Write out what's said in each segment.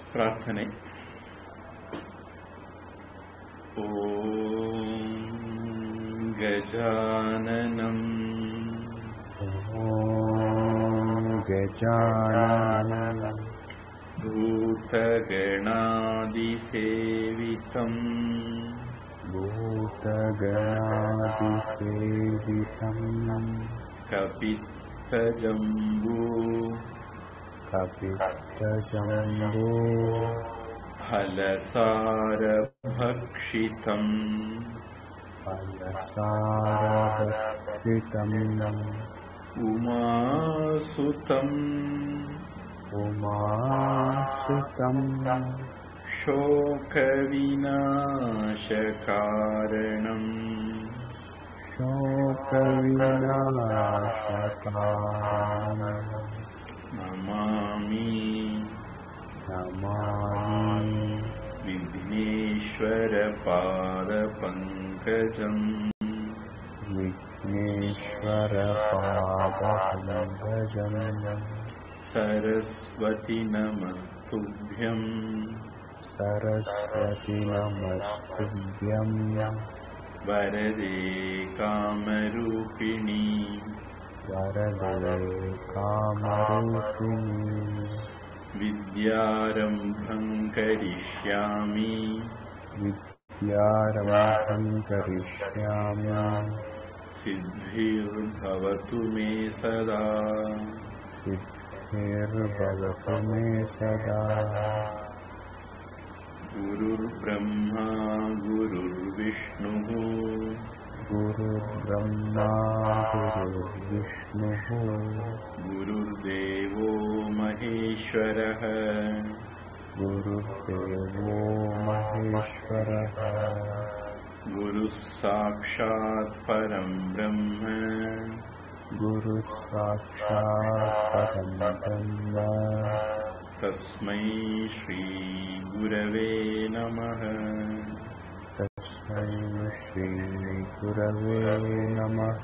பிரார்த்தனை ஓம் கஜானனம் ॐ गजाननं भूतगणादिसेवितम् भूतगणादिसेवितं कपित्थजम्बू कपित्थजम्बो फलसारभक्षितम् फलसारभक्षितम् उमासुतम् उमासुतं शोकविनाशकारणम् शोकविनाशकारणम् नमामि नमामि विघ्नेश्वरपादपङ्कजम् विघ्नेश्वरपादपङ्कजम् सरस्वति नमस्तुभ्यम् सरस्वति नमस्तुभ्यं वरदे कामरूपिणी वरदे कामरूपिणी विद्यारम्भं करिष्यामि विद्यारम्भं करिष्यामि सिद्धिर्भवतु मे सदा सिद्धिर्भवतु मे सदा गुरुर्ब्रह्मा गुरुर्विष्णुः गुरुर्ब्रह्मा गुरुर्विष्णुः गुरुर्देवो महेश्वरः गुरुर्देवो महेश्वरः गुरुः साक्षात् परं ब्रह्म गुरुः साक्षात् परं ब्रह्म तस्मै श्रीगुरवे नमः तस्मै श्रीगुरवे नमः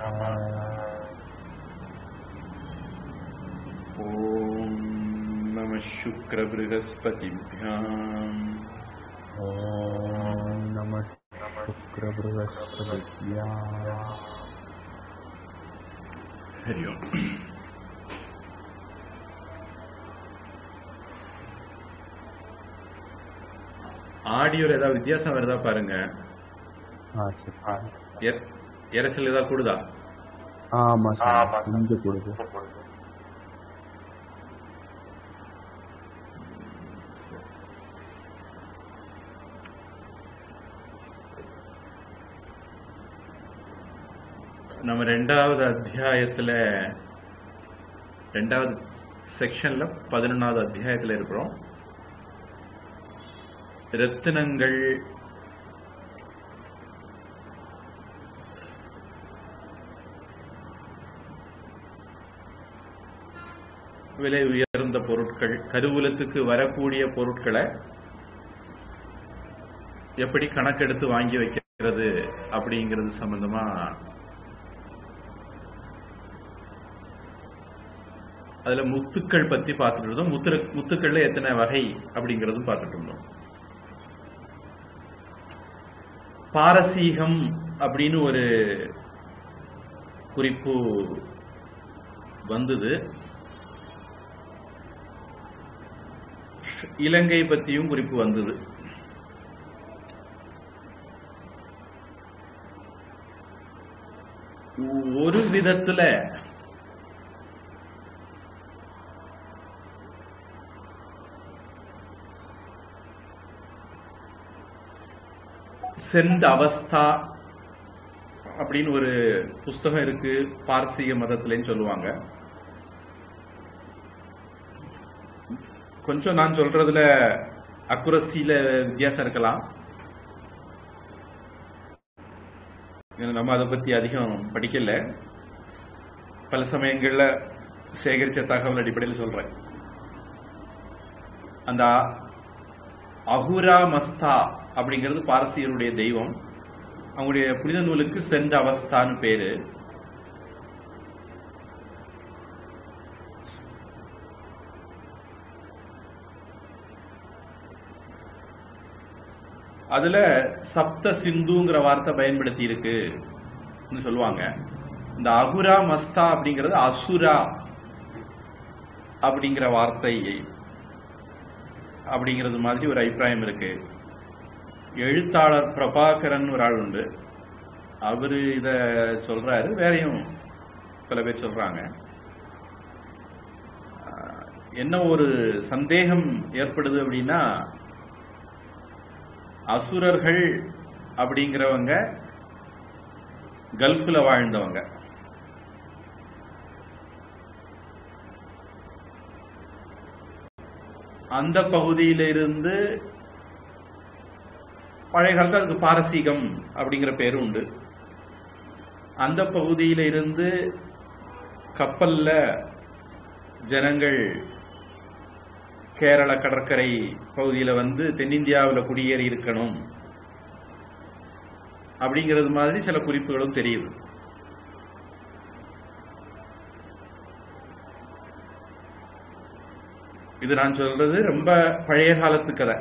ॐ नमः शुक्रबृहस्पतिभ्याम् ॐ नमः शुक्रबृहस्पतिभ्याम् हरि ओम् ஆடியோல ஏதாவது வித்தியாசம் வருதா பாருங்க ஆ சரி எ- இரைச்சல் ஏதாவது கூடுதா ஆமா சார் கொஞ்சம் கொடுது நம்ம ரெண்டாவது அத்தியாயத்துல ரெண்டாவது செக்ஷன்ல பதினொன்னாவது அத்தியாயத்துல இருக்கிறோம் ரத்தினங்கள் விலை உயர்ந்த பொருட்கள் கருவூலத்துக்கு வரக்கூடிய பொருட்களை எப்படி கணக்கெடுத்து வாங்கி வைக்கிறது அப்படிங்கிறது சம்பந்தமா அதுல முத்துக்கள் பத்தி பார்த்துட்டு இருந்தோம் முத்து முத்துக்கள்ல எத்தனை வகை அப்படிங்கறதும் பார்த்துட்டு இருந்தோம் பாரசீகம் அப்படின்னு ஒரு குறிப்பு வந்தது இலங்கை பத்தியும் குறிப்பு வந்தது ஒரு விதத்துல செந்த அவஸ்தா அப்படின்னு ஒரு புஸ்தகம் இருக்கு பார்சிக மதத்திலேன்னு சொல்லுவாங்க கொஞ்சம் நான் சொல்றதுல அக்குரசியில வித்தியாசம் இருக்கலாம் ஏன்னா நம்ம அதை பத்தி அதிகம் படிக்கல பல சமயங்கள்ல சேகரிச்ச தகவல் அடிப்படையில் சொல்றேன் அந்த அஹுரா மஸ்தா அப்படிங்கிறது பாரசீகருடைய தெய்வம் அவங்களுடைய புனித நூலுக்கு சென்ற அவஸ்தான்னு பேரு அதுல சப்த சிந்துங்கிற வார்த்தை பயன்படுத்தி இருக்கு சொல்லுவாங்க இந்த அகுரா மஸ்தா அப்படிங்கிறது அசுரா அப்படிங்கிற வார்த்தையை அப்படிங்கிறது மாதிரி ஒரு அபிப்பிராயம் இருக்கு எழுத்தாளர் பிரபாகரன் ஒரு ஆள் உண்டு அவரு இத சொல்றாரு வேறையும் பல பேர் சொல்றாங்க ஆஹ், என்ன ஒரு சந்தேகம் ஏற்படுது அப்படின்னா அசுரர்கள் அப்படிங்கிறவங்க கல்ஃப்ல வாழ்ந்தவங்க அந்த பகுதியில இருந்து பழைய காலத்துல அதுக்கு பாரசீகம் அப்படிங்கிற பேரும் உண்டு அந்த பகுதியில இருந்து கப்பல்ல ஜனங்கள் கேரள கடற்கரை பகுதியில வந்து தென்னிந்தியாவில் குடியேறி இருக்கணும் அப்படிங்கிறது மாதிரி சில குறிப்புகளும் தெரியுது இது நான் சொல்றது ரொம்ப பழைய காலத்து கதை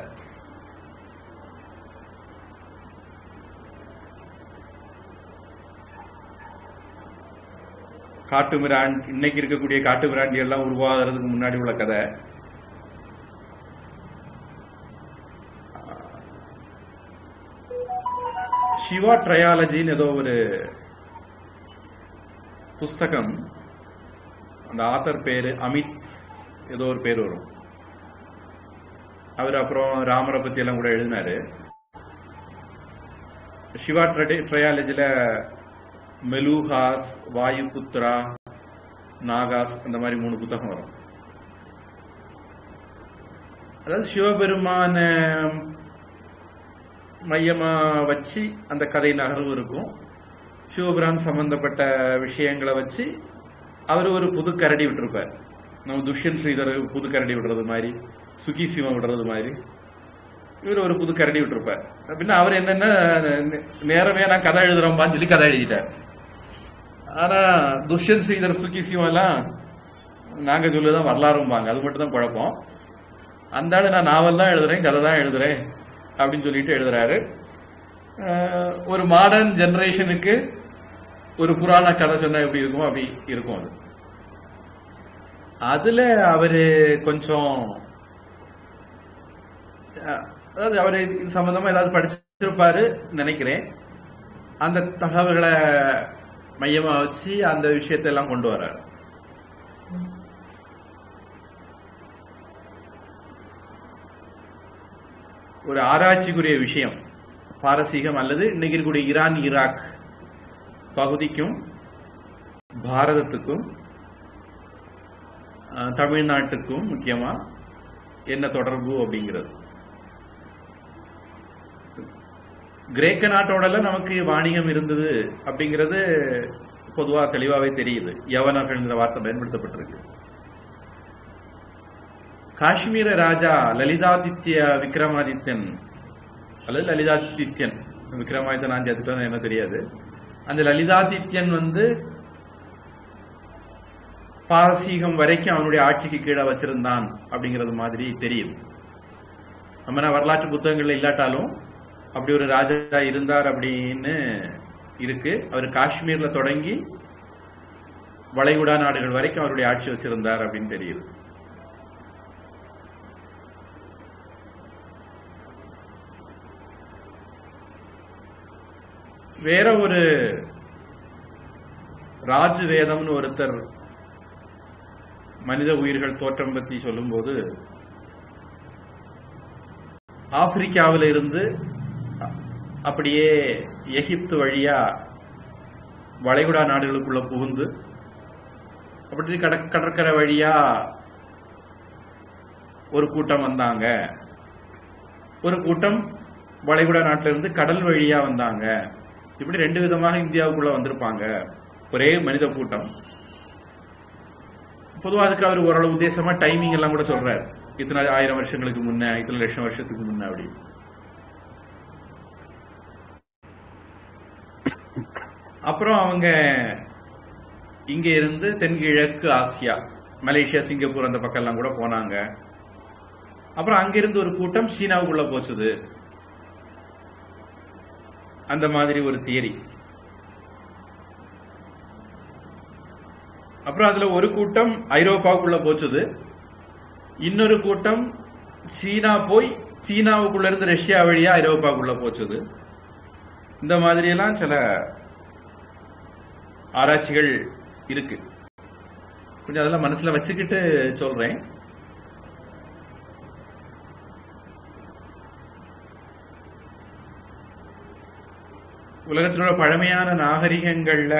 காட்டு மிரான் இன்னைக்கு இருக்கக்கூடிய காட்டு மிராண்டி எல்லாம் உருவாகிறதுக்கு முன்னாடி உள்ள கதை சிவா ட்ரையாலஜின்னு ஏதோ ஒரு புஸ்தகம் அந்த ஆத்தர் பேரு அமித் ஏதோ ஒரு பேர் வரும் அவர் அப்புறம் ராமரை பத்தி எல்லாம் கூட எழுதினாரு சிவா ட்ரையாலஜில மெலுஹாஸ் வாயுபுத்ரா நாகாஸ் அந்த மாதிரி மூணு புத்தகம் வரும் அதாவது சிவபெருமான மையமா வச்சு அந்த கதை நகர்வு இருக்கும் சிவபிரான் சம்பந்தப்பட்ட விஷயங்களை வச்சு அவர் ஒரு புது கரடி விட்டுருப்பார் நம்ம துஷ்யன் ஸ்ரீதர் புது கரடி விடுறது மாதிரி சுகி சிவம் விடுறது மாதிரி இவர் ஒரு புது கரடி விட்டுருப்பார் அப்படின்னா அவர் என்னன்னா நே- நேரமே நான் கதை எழுதுறோம்பான்னு சொல்லி கதை எழுதிட்டார் ஆனா துஷ்யந்த் ஸ்ரீதர் சுகி சிவம் எல்லாம் நாங்க சொல்லுதான் வரலாறும்பாங்க அது மட்டும் தான் குழப்பம் அந்த ஆளு நான் நாவல் தான் எழுதுறேன் கதை தான் எழுதுறேன் அப்படின்னு சொல்லிட்டு எழுதுறாரு அஹ், ஒரு மாடர்ன் ஜெனரேஷனுக்கு ஒரு புராண கதை சொன்னா எப்படி இருக்கும் அப்படி இருக்கும் அது அதுல அவரு கொஞ்சம் அஹ், அதாவது அவரு இது சம்பந்தமா ஏதாவது படிச்சிருப்பாரு நினைக்கிறேன் அந்த தகவல்களை மையமா வச்சு அந்த விஷயத்தை எல்லாம் கொண்டு வர்றாரு ஒரு ஆராய்ச்சிக்குரிய விஷயம் பாரசீகம் அல்லது இன்னைக்கு இருக்கக்கூடிய ஈரான் ஈராக் பகுதிக்கும் பாரதத்துக்கும் அஹ், தமிழ்நாட்டுக்கும் முக்கியமா என்ன தொடர்பு அப்படிங்கிறது கிரேக்க நாட்டோடல நமக்கு வாணிகம் இருந்தது அப்படிங்கிறது பொதுவா தெளிவாவே தெரியுது யவனர்கள்ங்கிற வார்த்தை பயன்படுத்தப்பட்டிருக்கு காஷ்மீர ராஜா லலிதாதித்ய விக்ரமாதித்யன் அல்லது லலிதாதித்யன் விக்ரமாதித்யன் நான் சேர்த்துட்டேன்னு என்ன தெரியாது அந்த லலிதாதித்யன் வந்து பாரசீகம் வரைக்கும் அவனுடைய ஆட்சிக்கு கீழே வச்சிருந்தான் அப்படிங்கிறது மாதிரி தெரியுது நம்ம நான் வரலாற்று புத்தகங்கள்ல இல்லாட்டாலும் அப்படி ஒரு ராஜா இருந்தார் அப்படின்னு இருக்கு அவர் காஷ்மீர்ல தொடங்கி வளைகுடா நாடுகள் வரைக்கும் அவருடைய ஆட்சி வச்சிருந்தார் அப்படின்னு தெரியுது வேற ஒரு ராஜ் வேதம்னு ஒருத்தர் மனித உயிர்கள் தோற்றம் பத்தி சொல்லும்போது ஆப்பிரிக்காவில இருந்து அ- அப்படியே எகிப்து வழியா வளைகுடா நாடுகளுக்குள்ள புகுந்து அப்படி கட- கடற்கரை வழியா ஒரு கூட்டம் வந்தாங்க ஒரு கூட்டம் வளைகுடா நாட்டில இருந்து கடல் வழியா வந்தாங்க இப்படி ரெண்டு விதமாக இந்தியாவுக்குள்ள வந்திருப்பாங்க ஒரே மனித கூட்டம் பொதுவா அதுக்கு அவர் ஓரளவு உத்தேசமா டைமிங் எல்லாம் கூட சொல்றாரு இத்தனை ஆயிரம் வருஷங்களுக்கு முன்ன இத்தனை லட்சம் வருஷத்துக்கு முன்ன அப்படி அப்புறம் அவங்க இங்க இருந்து தென்கிழக்கு ஆசியா மலேசியா சிங்கப்பூர் அந்த பக்கம் எல்லாம் கூட போனாங்க அப்புறம் அங்கிருந்து ஒரு கூட்டம் சீனாவுக்குள்ள போச்சுது அந்த மாதிரி ஒரு தியரி அப்புறம் அதுல ஒரு கூட்டம் ஐரோப்பாவுக்குள்ள போச்சுது இன்னொரு கூட்டம் சீனா போய் சீனாவுக்குள்ள இருந்து ரஷ்யா வழியா ஐரோப்பாவுக்குள்ள போச்சுது இந்த மாதிரி எல்லாம் சில ஆராய்ச்சிகள் இருக்கு கொஞ்சம் அதெல்லாம் மனசுல வச்சுக்கிட்டு சொல்றேன் உலகத்திலோட பழமையான நாகரிகங்கள்ல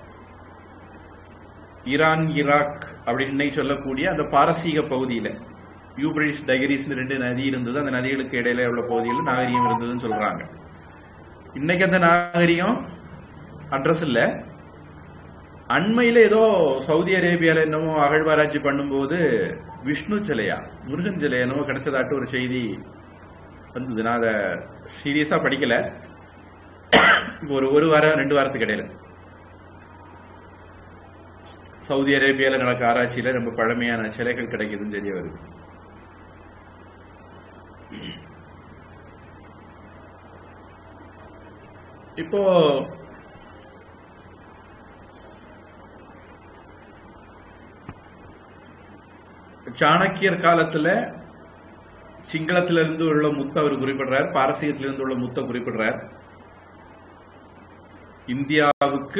ஈரான் ஈராக் அப்படின்னு இன்னைக்கு சொல்லக்கூடிய அந்த பாரசீக பகுதியில யூப்ரிஸ் டைகரிஸ் ரெண்டு நதி இருந்தது அந்த நதிகளுக்கு இடையில உள்ள பகுதியில் நாகரிகம் இருந்ததுன்னு சொல்றாங்க இன்னைக்கு அந்த நாகரிகம் அட்ரஸ் இல்ல அண்மையில ஏதோ சவுதி அரேபியால என்னமோ அகழ்வாராய்ச்சி பண்ணும்போது விஷ்ணு சிலையா முருகன் சிலை என்னமோ கிடைச்சதாட்டு ஒரு செய்தி வந்தது நான் அதை சீரியஸா படிக்கல இப்போ ஒரு ஒரு வாரம் ரெண்டு வாரத்துக்கு இடையில சவுதி அரேபியால நடக்க ஆராய்ச்சியில ரொம்ப பழமையான சிலைகள் கிடைக்குதுன்னு தெரிய வருது இப்போ சாணக்கியர் காலத்துல சிங்களத்திலிருந்து இருந்து உள்ள முத்த அவர் குறிப்பிடுறார் பாரசீகத்திலிருந்து உள்ள முத்த குறிப்பிடுறார் இந்தியாவுக்கு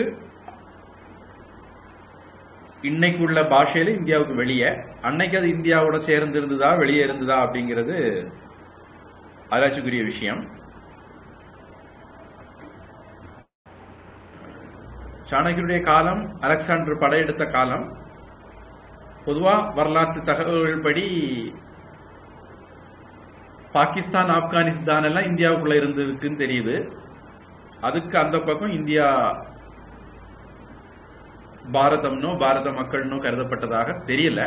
இன்னைக்கு உள்ள பாஷையில இந்தியாவுக்கு வெளியே அன்னைக்கு அது இந்தியாவோட சேர்ந்து இருந்ததா வெளியே இருந்ததா அப்படிங்கிறது ஆராய்ச்சிக்குரிய விஷயம் சாணக்கியருடைய காலம் அலெக்சாண்டர் படையெடுத்த காலம் பொதுவா வரலாற்று தகவல்கள் படி பாகிஸ்தான் ஆப்கானிஸ்தான் எல்லாம் இந்தியாவுக்குள்ள இருந்திருக்குன்னு தெரியுது அதுக்கு அந்த பக்கம் இந்தியா பாரதம்னோ பாரத மக்கள்னோ கருதப்பட்டதாக தெரியல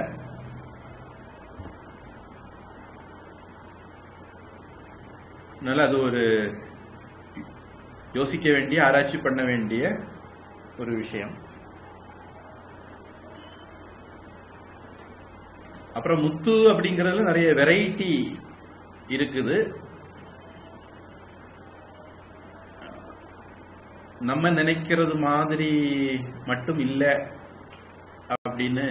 அதனால அது ஒரு யோசிக்க வேண்டிய ஆராய்ச்சி பண்ண வேண்டிய ஒரு விஷயம் அப்புறம் முத்து அப்படிங்கறதுல நிறைய வெரைட்டி இருக்குது நம்ம நினைக்கிறது மாதிரி மட்டும் இல்லை அப்படின்னு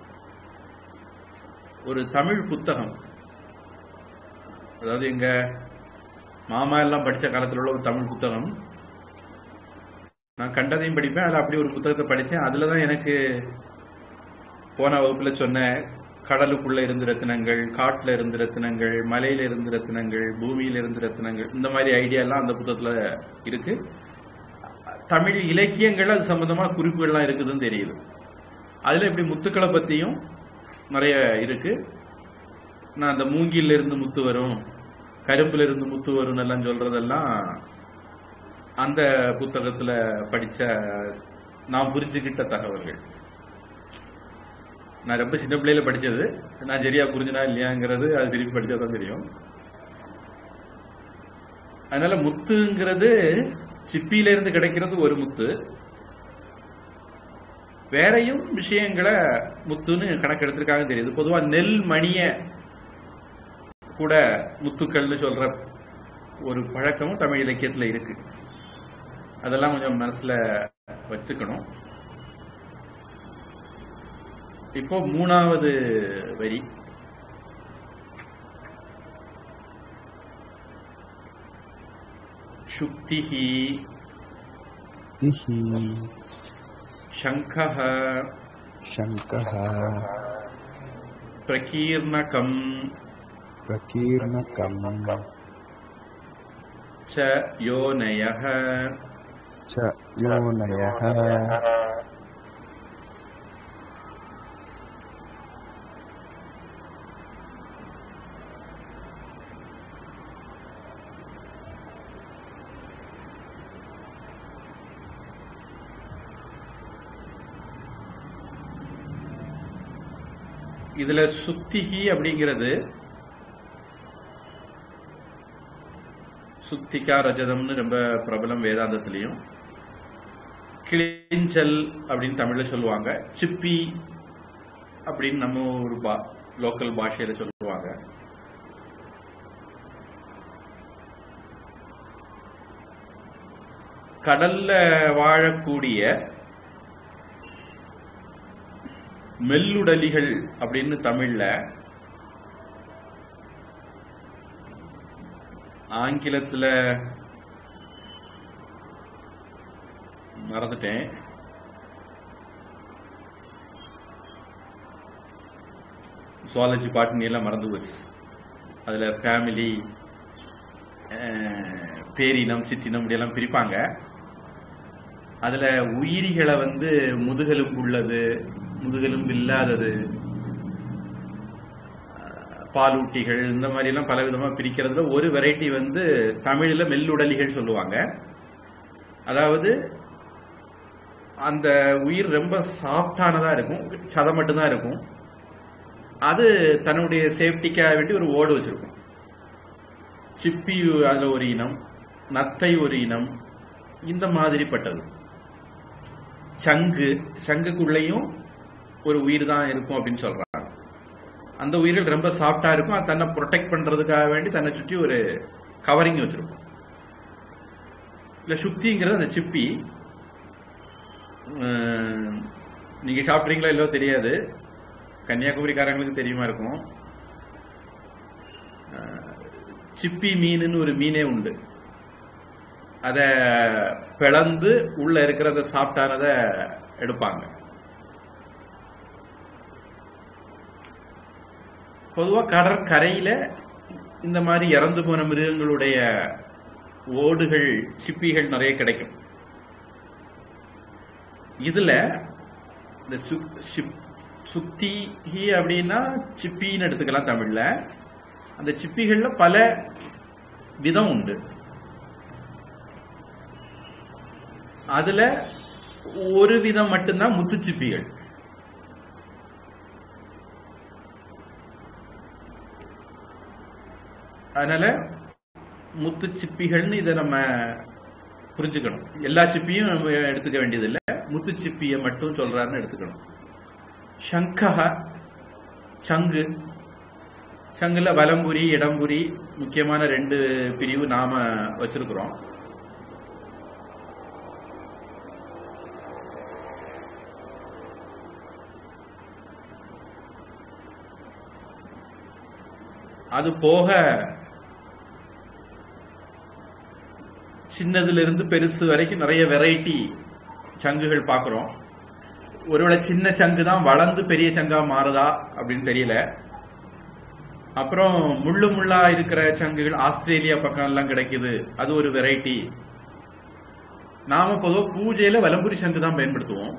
ஒரு தமிழ் புத்தகம் அதாவது எங்க மாமா எல்லாம் படிச்ச காலத்துல உள்ள ஒரு தமிழ் புத்தகம் நான் கண்டதையும் படிப்பேன் அதுல அப்படி ஒரு புத்தகத்தை படிச்சேன் அதுலதான் எனக்கு போன வகுப்புல சொன்ன கடலுக்குள்ள இருந்து ரத்தினங்கள் காட்டுல இருந்து ரத்தினங்கள் மலையில இருந்து ரத்தினங்கள் பூமியில இருந்து ரத்தினங்கள் இந்த மாதிரி ஐடியா எல்லாம் அந்த புத்தகத்துல இருக்கு தமிழ் இலக்கியங்கள் அது சம்பந்தமான குறிப்புகள்லாம் இருக்குதுன்னு தெரியுது அதுல இப்படி முத்துக்களை பத்தியும் நிறைய இருக்கு நான் அந்த மூங்கில இருந்து முத்து வரும் கரும்புல இருந்து முத்து வரும் எல்லாம் சொல்றதெல்லாம் அந்த புத்தகத்துல படிச்ச நான் புரிஞ்சுக்கிட்ட தகவல்கள் நான் ரொம்ப சின்ன பிள்ளையில படிச்சது நான் சரியா புரிஞ்சுனா இல்லையாங்கிறது அது திருப்பி படிச்சாதான் தெரியும் அதனால முத்துங்கிறது சிப்பியில இருந்து கிடைக்கிறது ஒரு முத்து வேறையும் விஷயங்களை முத்துன்னு கணக்கெடுத்திருக்காங்க தெரியுது பொதுவா நெல் மணிய கூட முத்துக்கள்னு சொல்ற ஒரு பழக்கமும் தமிழ் இலக்கியத்துல இருக்கு அதெல்லாம் கொஞ்சம் மனசுல வச்சுக்கணும் இப்போ மூணாவது வரி சுக்திஹி तिहि शङ्खः शङ्कः प्रकीर्णकम् प्रकीर्णकम् च योनयः च योनयः இதுல சுத்திகி அப்படிங்கிறது சுத்திகா ரஜதம்னு ரொம்ப பிரபலம் வேதாந்தத்திலையும் கிளிஞ்சல் அப்படின்னு தமிழ்ல சொல்லுவாங்க சிப்பி அப்படின்னு நம்ம ஒரு பா லோக்கல் பாஷையில சொல்லுவாங்க கடல்ல வாழக்கூடிய மெல்லுடலிகள் அப்படின்னு தமிழ்ல ஆங்கிலத்துல மறந்துட்டேன் சுவாலஜி பாட்டுன்னு எல்லாம் மறந்து போச்சு அதுல ஃபேமிலி பேரினம் சிற்றினம் இப்படியெல்லாம் பிரிப்பாங்க அதுல உயிரிகளை வந்து முதுகெலும்பு உள்ளது முதுகெலும்பு இல்லாதது அஹ், பாலூட்டிகள் இந்த மாதிரி எல்லாம் பல விதமா பிரிக்கிறதுல ஒரு வெரைட்டி வந்து தமிழ்ல மெல்லுடலிகள் சொல்லுவாங்க அதாவது அந்த உயிர் ரொம்ப சாஃப்டானதா இருக்கும் சதை மட்டும்தான் இருக்கும் அது தன்னுடைய சேஃப்டிக்காக வேண்டி ஒரு ஓடு வச்சிருக்கும் சிப்பி அதுல ஒரு இனம் நத்தை ஒரு இனம் இந்த மாதிரிப்பட்டது சங்கு சங்குக்குள்ளேயும் ஒரு உயிர் தான் இருக்கும் அப்படின்னு சொல்றாங்க அந்த உயிர்கள் ரொம்ப சாஃப்டா இருக்கும் அது தன்னை ப்ரொடெக்ட் பண்றதுக்காக வேண்டி தன்னை சுற்றி ஒரு கவரிங் வச்சிருக்கும் இல்ல சுக்திங்கிறது அந்த சிப்பி அஹ், நீங்க சாப்பிட்றீங்களா இல்லோ தெரியாது கன்னியாகுமரிக்காரங்களுக்கு தெரியுமா இருக்கும் அஹ், சிப்பி மீனுன்னு ஒரு மீனே உண்டு அத பிளந்து உள்ள இருக்கிறத சாப்பிட்டானத எடுப்பாங்க பொதுவா கடற்கரையில இந்த மாதிரி இறந்து போன மிருகங்களுடைய ஓடுகள் சிப்பிகள் நிறைய கிடைக்கும் இதுல இந்த சு- சிப்- சுத்தி அப்படின்னா சிப்பின்னு எடுத்துக்கலாம் தமிழ்ல அந்த சிப்பிகள்ல பல விதம் உண்டு அதுல ஒரு விதம் மட்டும்தான் முத்துச்சிப்பிகள் அதனால முத்துச்சிப்பிகள்னு இதை நம்ம புரிஞ்சுக்கணும் எல்லா சிப்பியும் நம்ம எடுத்துக்க வேண்டியதில்லை முத்துச்சிப்பியை மட்டும் சொல்றாருன்னு எடுத்துக்கணும் சங்கஹ சங்கு சங்குல வலம்புரி இடம்புரி முக்கியமான ரெண்டு பிரிவு நாம வச்சிருக்கிறோம் அது போக சின்னதுல இருந்து பெருசு வரைக்கும் நிறைய வெரைட்டி சங்குகள் பார்க்கிறோம் ஒருவேளை சின்ன சங்கு தான் வளர்ந்து பெரிய சங்கா மாறுதா அப்படின்னு தெரியல அப்புறம் முள்ளு முள்ளா இருக்கிற சங்குகள் ஆஸ்திரேலியா பக்கம் எல்லாம் கிடைக்குது அது ஒரு வெரைட்டி நாம பொதுவாக பூஜையில வலம்புரி சங்கு தான் பயன்படுத்துவோம்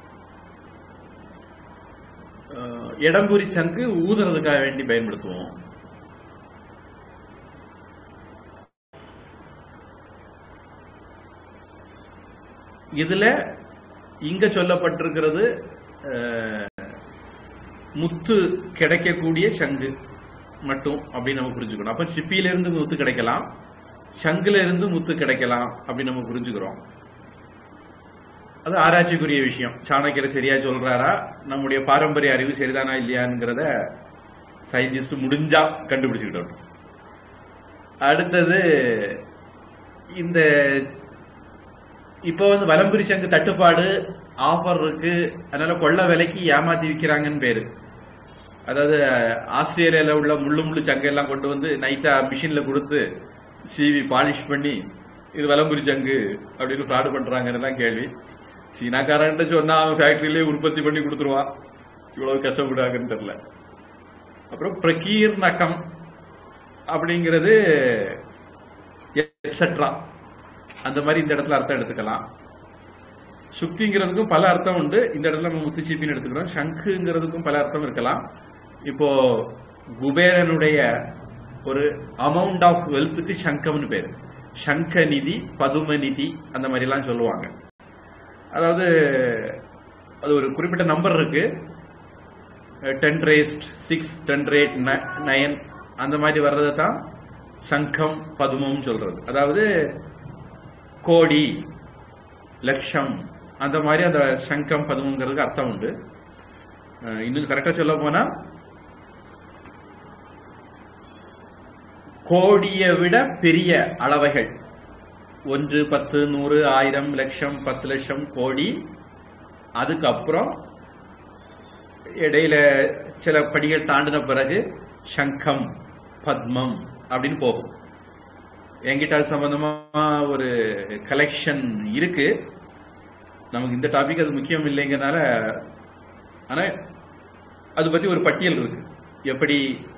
அஹ், இடம்புரி சங்கு ஊதுறதுக்காக வேண்டி பயன்படுத்துவோம் இதுல இங்க சொல்லப்பட்டிருக்கிறது அஹ், முத்து கிடைக்கக்கூடிய சங்கு மட்டும் அப்படின்னு நம்ம புரிஞ்சுக்கணும் அப்ப சிப்பியில இருந்து முத்து கிடைக்கலாம் சங்குல இருந்து முத்து கிடைக்கலாம் அப்படின்னு நம்ம புரிஞ்சுக்கிறோம் அது ஆராய்ச்சிக்குரிய விஷயம் சாணக்கியர் சரியா சொல்றாரா நம்முடைய பாரம்பரிய அறிவு சரிதானா இல்லையாங்கிறத சயின்டிஸ்ட் முடிஞ்சா கண்டுபிடிச்சுக்கிட்டோம் அடுத்தது இந்த இப்போ வந்து வலம்புரி சங்கு தட்டுப்பாடு ஆஃபர் இருக்கு அதனால கொள்ள விலைக்கு ஏமாத்தி விற்கிறாங்கன்னு பேரு அதாவது ஆஸ்திரேலியால உள்ள முள்ளு முள்ளு சங்கு எல்லாம் கொண்டு வந்து நைட்டா மிஷின்ல கொடுத்து சீவி பாலிஷ் பண்ணி இது வலம்புரி சங்கு அப்படின்னு ஃப்ராடு பண்றாங்கன்னு எல்லாம் கேள்வி சீனாக்காரன்ட்ட சொன்னா அவன் ஃபேக்டரியிலேயே உற்பத்தி பண்ணி கொடுத்துருவான் இவ்வளவு கஷ்டப்படுறாங்கன்னு தெரியல அப்புறம் பிரகீர் நக்கம் அப்படிங்கிறது எட்ஸெட்ரா அந்த மாதிரி இந்த இடத்துல அர்த்தம் எடுத்துக்கலாம் சுக்திங்கிறதுக்கும் பல அர்த்தம் உண்டு இந்த இடத்துல நம்ம முத்துச்சீப்பின்னு எடுத்துக்கிறோம் சங்குங்கிறதுக்கும் பல அர்த்தம் இருக்கலாம் இப்போ குபேரனுடைய ஒரு அமௌண்ட் ஆஃப் வெல்த்துக்கு சங்கம்னு பேரு சங்க நிதி பதும நிதி அந்த மாதிரி எல்லாம் சொல்லுவாங்க அதாவது அது ஒரு குறிப்பிட்ட நம்பர் இருக்கு ten raised six ten rate nine அந்த மாதிரி வர்றதை தான் சங்கம் பதுமம் சொல்றது அதாவது கோடி லட்சம் அந்த மாதிரி அந்த சங்கம் பதுமங்கிறதுக்கு அர்த்தம் உண்டு அஹ் இன்னும் கரெக்டா சொல்ல போனா கோடியை விட பெரிய அளவைகள் ஒன்று பத்து நூறு ஆயிரம் லட்சம் பத்து லட்சம் கோடி அதுக்கப்புறம் இடையில சில படிகள் தாண்டின பிறகு சங்கம் பத்மம் அப்படின்னு போகும் என்கிட்ட அது சம்பந்தமா ஒரு கலெக்ஷன் இருக்கு நமக்கு இந்த டாபிக் அது முக்கியம் இல்லைங்கிறனால ஆனா அது பத்தி ஒரு பட்டியல் இருக்கு எப்படி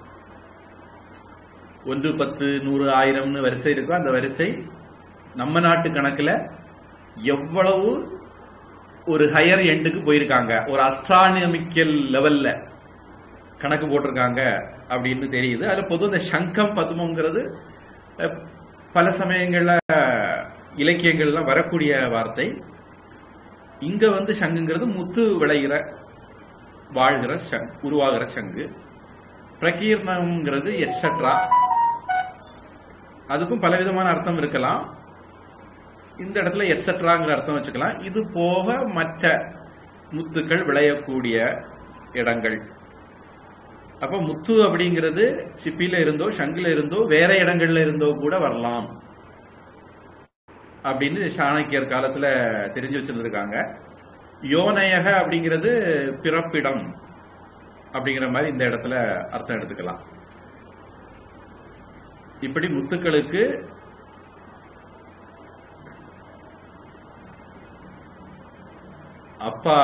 ஒன்று பத்து நூறு ஆயிரம்னு வரிசை இருக்கோ அந்த வரிசை நம்ம நாட்டு கணக்குல எவ்வளவு ஒரு ஹையர் எண்டுக்கு போயிருக்காங்க ஒரு அஸ்ட்ரானமிக்கல் லெவல்ல கணக்கு போட்டிருக்காங்க அப்படின்னு தெரியுது அதுல பொது இந்த சங்கம் பத்மங்கிறது அஹ், பல சமயங்கள்ல இலக்கியங்கள்ல வரக்கூடிய வார்த்தை இங்க வந்து சங்குங்கிறது முத்து விளைகிற வாழ்கிற சங் உருவாகிற சங்கு பிரகீர்ணம்ங்கிறது எட்ஸெட்ரா அதுக்கும் பலவிதமான அர்த்தம் இருக்கலாம் இந்த இடத்துல எட்ஸெட்ராங்கிற அர்த்தம் வச்சுக்கலாம் இது போக மற்ற முத்துக்கள் விளையக்கூடிய இடங்கள் அப்ப முத்து அப்படிங்கிறது சிப்பில இருந்தோ சங்குல இருந்தோ வேற இடங்கள்ல இருந்தோ கூட வரலாம் அப்படின்னு சாணக்கியர் காலத்துல தெரிஞ்சு வச்சிருந்திருக்காங்க யோனயக அப்படிங்கிறது பிறப்பிடம் அப்படிங்கிற மாதிரி இந்த இடத்துல அர்த்தம் எடுத்துக்கலாம் இப்படி முத்துக்களுக்கு அப்பா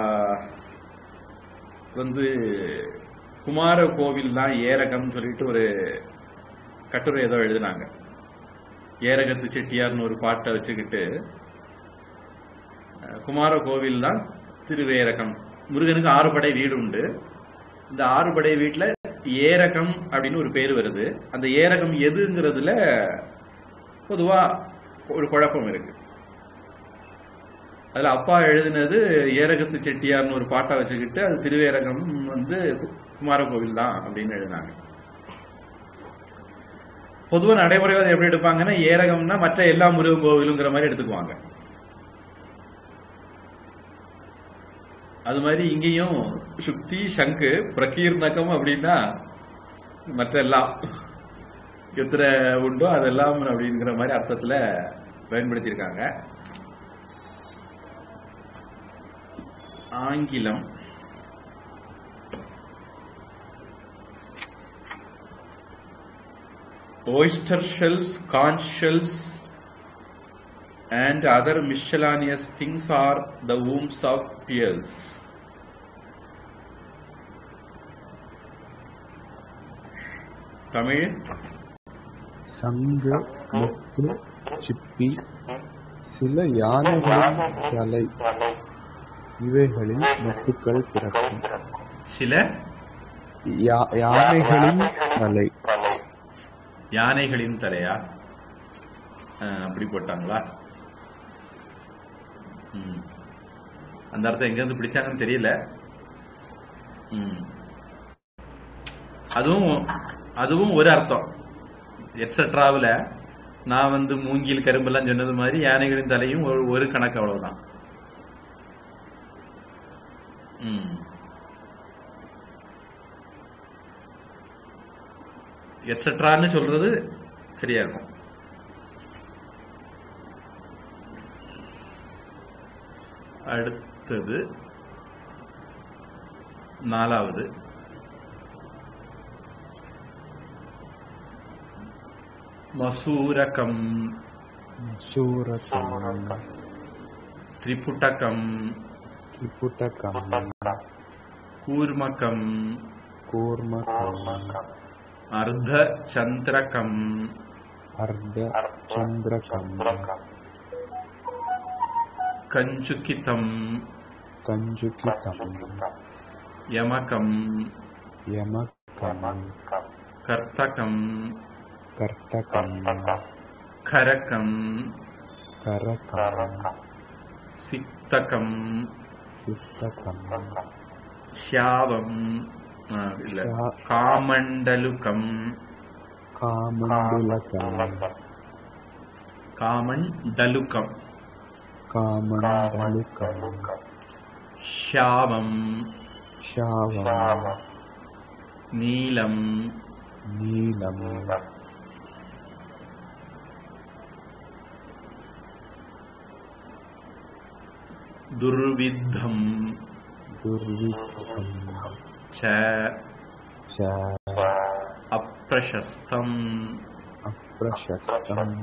வந்து குமார கோவில் தான் ஏரகம் சொல்லிட்டு ஒரு கட்டுரை ஏதோ எழுதினாங்க ஏரகத்து செட்டியார்னு ஒரு பாட்டை வச்சுக்கிட்டு அஹ், குமார கோவில் தான் திருவேரகம் முருகனுக்கு ஆறு படை வீடு உண்டு இந்த ஆறு படை வீட்டுல ஏரகம் அப்படின்னு ஒரு பேர் வருது அந்த ஏரகம் எதுங்கிறதுல பொதுவா ஒரு குழப்பம் இருக்கு அதுல அப்பா எழுதினது ஏரகத்து செட்டியார்னு ஒரு பாட்டை வச்சுக்கிட்டு அது திருவேரகம் வந்து குமாரகோவில் தான் அப்படின்னு எழுதினாங்க பொதுவா நடைமுறையில் அதை எப்படி எடுப்பாங்கன்னா ஏரகம்னா மற்ற எல்லா முருகன் கோவிலுங்கிற மாதிரி எடுத்துக்குவாங்க அது மாதிரி இங்கேயும் சுக்தி சங்கு பிரகீர்ணகம் அப்படின்னா மற்ற எல்லாம் எத்தனை உண்டோ அதெல்லாம் அப்படிங்கிற மாதிரி அர்த்தத்துல பயன்படுத்தியிருக்காங்க ஆங்கிலம் oyster shells, conch shells, and other miscellaneous things are the wombs of pearls. Tamil சங்கு முத்து சிப்பி சில யானைகளின் தலை இவைகளில் முத்துக்கள் பிறக்கும் சில யா- யானைகளின் தலை யானைகளின் தலையா அஹ், அப்படி போட்டாங்களா ம். அந்த அர்த்தம் எங்க இருந்து பிடிச்சாங்கன்னு தெரியல ம். அதுவும் அதுவும் ஒரு அர்த்தம் எட்ஸட்ராவில் நான் வந்து மூங்கில் கரும்பெல்லாம் சொன்னது மாதிரி யானைகளின் தலையும் ஒரு ஒரு கணக்கு அவ்வளவுதான் ம். எட்ஸட்ரான்னு சொல்றது சரியா இருக்கும் அடுத்தது நாலாவது மசூரகம் சூரகம் திரிபுட்டகம் திரிபுட்டகம் கூர்மகம் கூர்மகம் அர்த்த சந்திரகம் அர்த்த சந்திரகம் கஞ்சுகிதம் கஞ்சுகிதம் யமகம் யமகம் கர்த்தகம் கர்த்தகம் கரகம் கரகம் சித்தகம் சித்தகம் ஷாவம் ஆ, இல்ல ஷா- காமண்டலுகம் காமண்டலுகம் காமண்டலுகம் காமண்டலுகம் ஷாவம் ஷாவம் நீலம் நீலம் துர்வித்தம் दुर्विद्धं ச च அப்பிரசஸ்தம் अप्रशस्तम्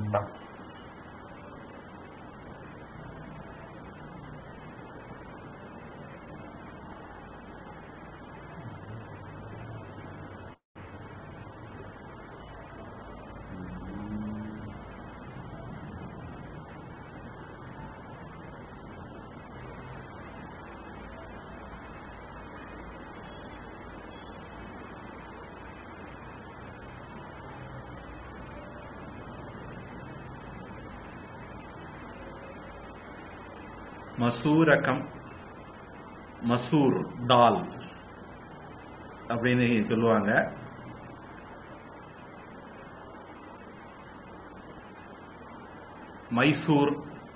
மசூரகம் மசூர் தால் அப்படின்னு சொல்லுவாங்க மைசூர்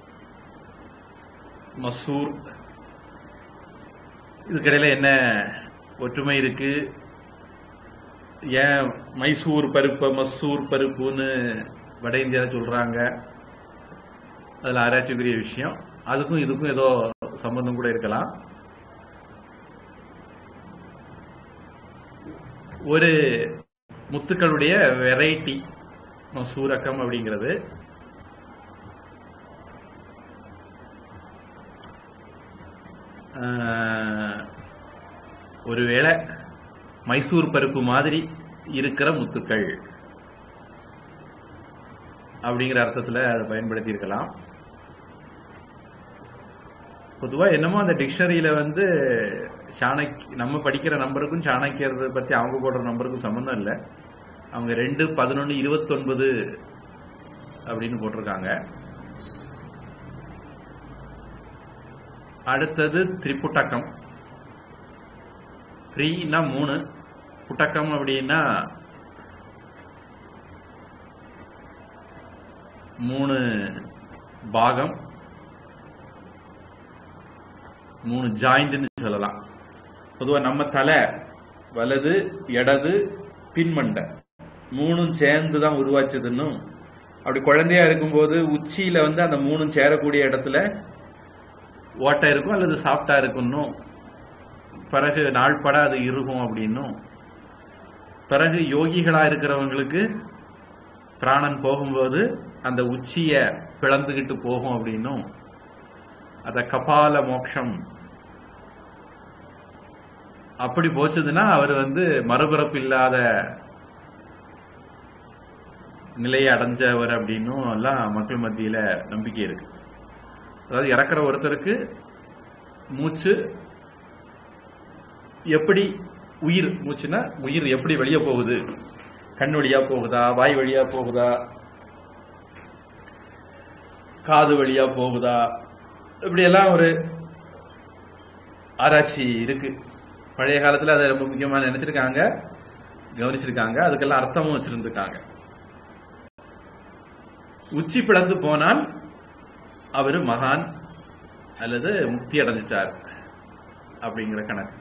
மசூர் இதுக்கிடையில என்ன ஒற்றுமை இருக்கு ஏன் மைசூர் பருப்பை மசூர் பருப்புன்னு வட இந்தியாவில் சொல்றாங்க அதில் ஆராய்ச்சிக்குரிய விஷயம் அதுக்கும் இதுக்கும் ஏதோ சம்பந்தம் கூட இருக்கலாம் ஒரு முத்துக்களுடைய வெரைட்டி மசூரக்கம் அப்படிங்கிறது ஆஹ், ஒருவேளை மைசூர் பருப்பு மாதிரி இருக்கிற முத்துக்கள் அப்படிங்கிற அர்த்தத்துல அதை பயன்படுத்தி இருக்கலாம் பொதுவா என்னமோ அந்த டிக்ஷனரியில வந்து சாணக் நம்ம படிக்கிற நம்பருக்கும் சாணக்கியர் பத்தி அவங்க போடுற நம்பருக்கும் சம்மந்தம் இல்லை அவங்க ரெண்டு பதினொன்னு இருபத்தொன்பது அப்படின்னு போட்டிருக்காங்க அடுத்தது திரிபுட்டக்கம் த்ரீனா மூணு புட்டக்கம் அப்படின்னா மூணு பாகம் மூணு ஜாயிண்ட்னு சொல்லலாம் பொதுவா நம்ம தலை வலது இடது பின்மண்டை மூணும் சேர்ந்து தான் உருவாச்சதுன்னும் அப்படி குழந்தையா இருக்கும்போது உச்சியில வந்து அந்த மூணும் சேரக்கூடிய இடத்துல ஓட்டை இருக்கும் அல்லது சாஃப்டா இருக்குன்னும் பிறகு நாள்பட அது இருக்கும் அப்படின்னும் பிறகு யோகிகளா இருக்கிறவங்களுக்கு பிராணன் போகும்போது அந்த உச்சிய பிளந்துகிட்டு போகும் அப்படின்னும் அத கபால மோட்சம் அப்படி போச்சதுன்னா அவர் வந்து மறுபிறப்பு இல்லாத நிலையை அடைஞ்சவர் அப்படின்னும் எல்லாம் மக்கள் மத்தியில நம்பிக்கை இருக்கு அதாவது இறக்குற ஒருத்தருக்கு மூச்சு எப்படி உயிர் மூச்சுன்னா உயிர் எப்படி வெளியே போகுது கண் வழியா போகுதா வாய் வழியா போகுதா காது வழியா போகுதா இப்படி எல்லாம் ஒரு ஆராய்ச்சி இருக்கு பழைய காலத்துல அதை ரொம்ப முக்கியமா நினைச்சிருக்காங்க கவனிச்சிருக்காங்க அதுக்கெல்லாம் அர்த்தமும் வச்சிருந்திருக்காங்க உச்சி பிளந்து போனால் அவரு மகான் அல்லது முக்தி அடைஞ்சிட்டார் அப்படிங்கிற கணக்கு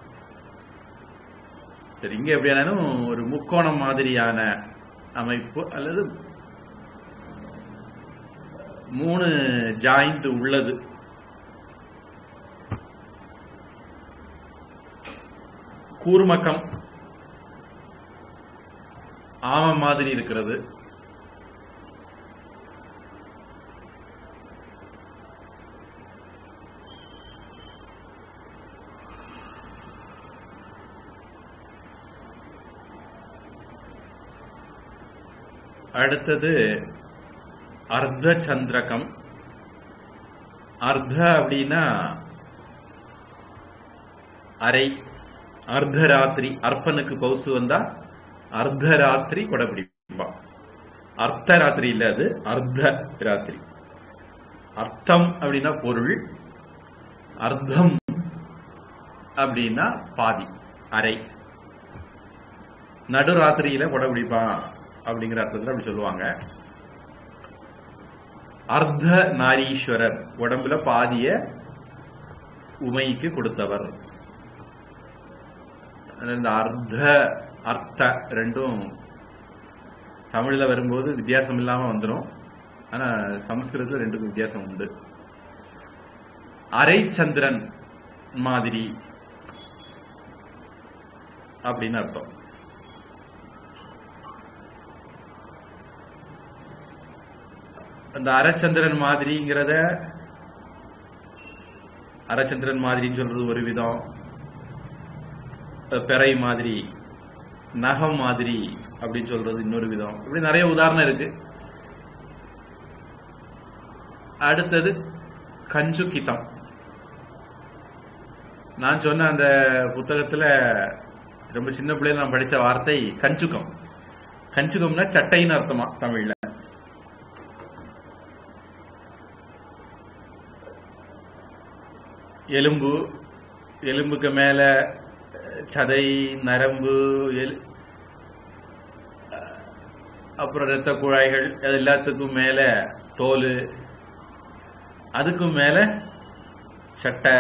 சரி இங்க எப்படியானாலும் ஒரு முக்கோணம் மாதிரியான அமைப்பு அல்லது மூணு ஜாயிண்ட் உள்ளது கூர்மக்கம் ஆம மாதிரி இருக்கிறது அடுத்தது அர்த்த சந்திரகம் அர்த்த அப்படின்னா அரை அர்த்தராத்திரி அர்ப்பனுக்கு பவுசு வந்தா அர்த்தராத்திரி கொடை பிடிப்பான் அர்த்த ராத்திரி இல்ல அது அர்த்த ராத்திரி அர்த்தம் அப்படின்னா பொருள் அர்த்தம் அப்படின்னா பாதி அரை நடுராத்திரியில கொடை பிடிப்பான் அப்படிங்கிற அர்த்தத்துல அப்படி சொல்லுவாங்க அர்த்த நாரீஸ்வரர் உடம்புல பாதிய உமைக்கு கொடுத்தவர் அதனால இந்த அர்த்த அர்த்த ரெண்டும் தமிழ்ல வரும்போது வித்தியாசம் இல்லாம வந்துடும் ஆனா சமஸ்கிருதத்துல ரெண்டுக்கும் வித்தியாசம் உண்டு அரை சந்திரன் மாதிரி அப்படின்னு அர்த்தம் அந்த அரைச்சந்திரன் மாதிரிங்கிறத அரைச்சந்திரன் மாதிரின்னு சொல்றது ஒரு விதம் அஹ் பிறை மாதிரி நகம் மாதிரி அப்படின்னு சொல்றது இன்னொரு விதம் இப்படி நிறைய உதாரணம் இருக்கு அடுத்தது கஞ்சுகிதம் நான் சொன்ன அந்த புத்தகத்துல ரொம்ப சின்ன பிள்ளைல நான் படிச்ச வார்த்தை கஞ்சுகம் கஞ்சுகம்னா சட்டைன்னு அர்த்தமா தமிழ்ல எலும்பு எலும்புக்கு மேல அஹ், சதை நரம்பு எல்- அஹ், அப்புறம் இரத்த குழாய்கள் அது எல்லாத்துக்கும் மேல தோல் அதுக்கும் மேல சட்டை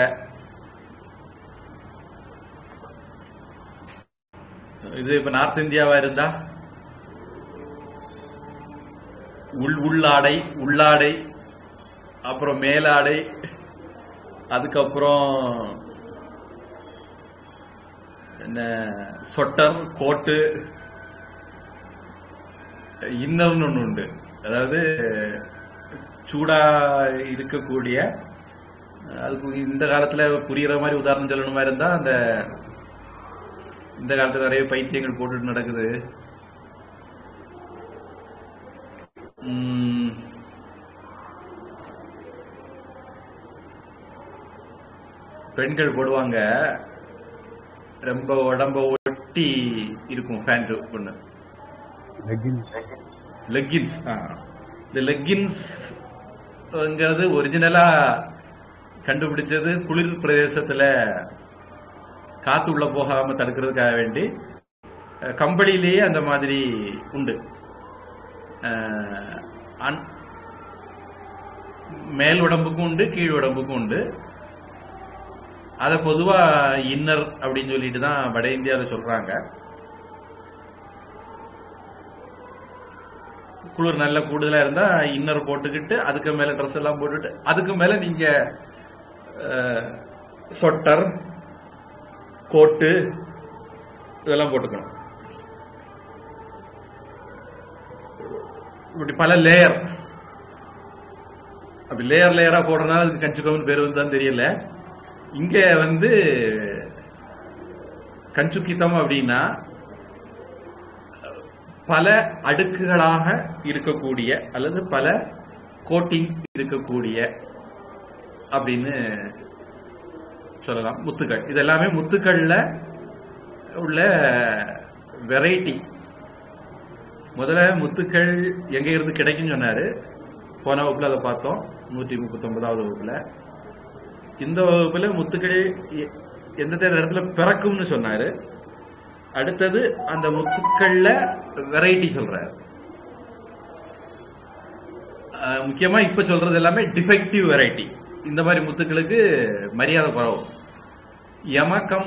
இது இப்ப நார்த் இந்தியாவா இருந்தா உள் உள்ளாடை உள்ளாடை அப்புறம் மேலாடை அதுக்கப்புறம் என்ன சொட்டர் கோட்டு இன்னர்னு ஒண்ணு உண்டு அதாவது சூடா இருக்கக்கூடிய அதுக்கு இந்த காலத்துல புரியுற மாதிரி உதாரணம் சொல்லணுமா இருந்தா அந்த இந்த காலத்துல நிறைய பைத்தியங்கள் போட்டுட்டு நடக்குது உம், பெண்கள் போடுவாங்க ரொம்ப உடம்ப ஒட்டி இருக்கும் பேண்ட் ஒண்ணு லெகின்ஸ் லெக்கின்ஸ் இந்த லெக்கின்ஸ் ஒரிஜினலா கண்டுபிடிச்சது குளிர் பிரதேசத்துல காத்து உள்ள போகாம தடுக்கிறதுக்காக வேண்டி அஹ், கம்பளியிலேயே அந்த மாதிரி உண்டு அஹ், அன்- மேல் உடம்புக்கும் உண்டு கீழ் உடம்புக்கும் உண்டு அத பொதுவா இன்னர் அப்படின்னு சொல்லிட்டு தான் வட இந்தியாவில் சொல்றாங்க குளிர் நல்ல கூடுதலா இருந்தா இன்னர் போட்டுக்கிட்டு அதுக்கு மேல ட்ரெஸ் எல்லாம் போட்டுட்டு அதுக்கு மேல நீங்க அஹ், சொட்டர் கோட்டு இதெல்லாம் போட்டுக்கணும் இப்படி பல லேயர் அப்படி லேயர் லேயரா போடுறதுனால அதுக்கு கஞ்சுக்கம்னு பேர் வந்து தெரியல இங்க வந்து கஞ்சுக்கித்தம் அப்படின்னா பல அடுக்குகளாக இருக்கக்கூடிய அல்லது பல கோட்டிங் இருக்கக்கூடிய அப்படின்னு சொல்லலாம் முத்துக்கள் இது எல்லாமே முத்துக்கள்ல உள்ள வெரைட்டி முதல்ல முத்துக்கள் எங்க இருந்து கிடைக்கும்னு சொன்னாரு போன வகுப்புல அதை பார்த்தோம் நூற்றி முப்பத்தி ஒன்பதாவது வகுப்புல இந்த வகுப்புல முத்துக்கள் எ- எந்தெந்த இடத்துல பிறக்கும்னு சொன்னாரு அடுத்தது அந்த முத்துக்கள்ல வெரைட்டி சொல்றாரு அஹ் முக்கியமா இப்ப சொல்றது எல்லாமே டிஃபெக்டிவ் வெரைட்டி இந்த மாதிரி முத்துக்களுக்கு மரியாதை குறவு யமக்கம்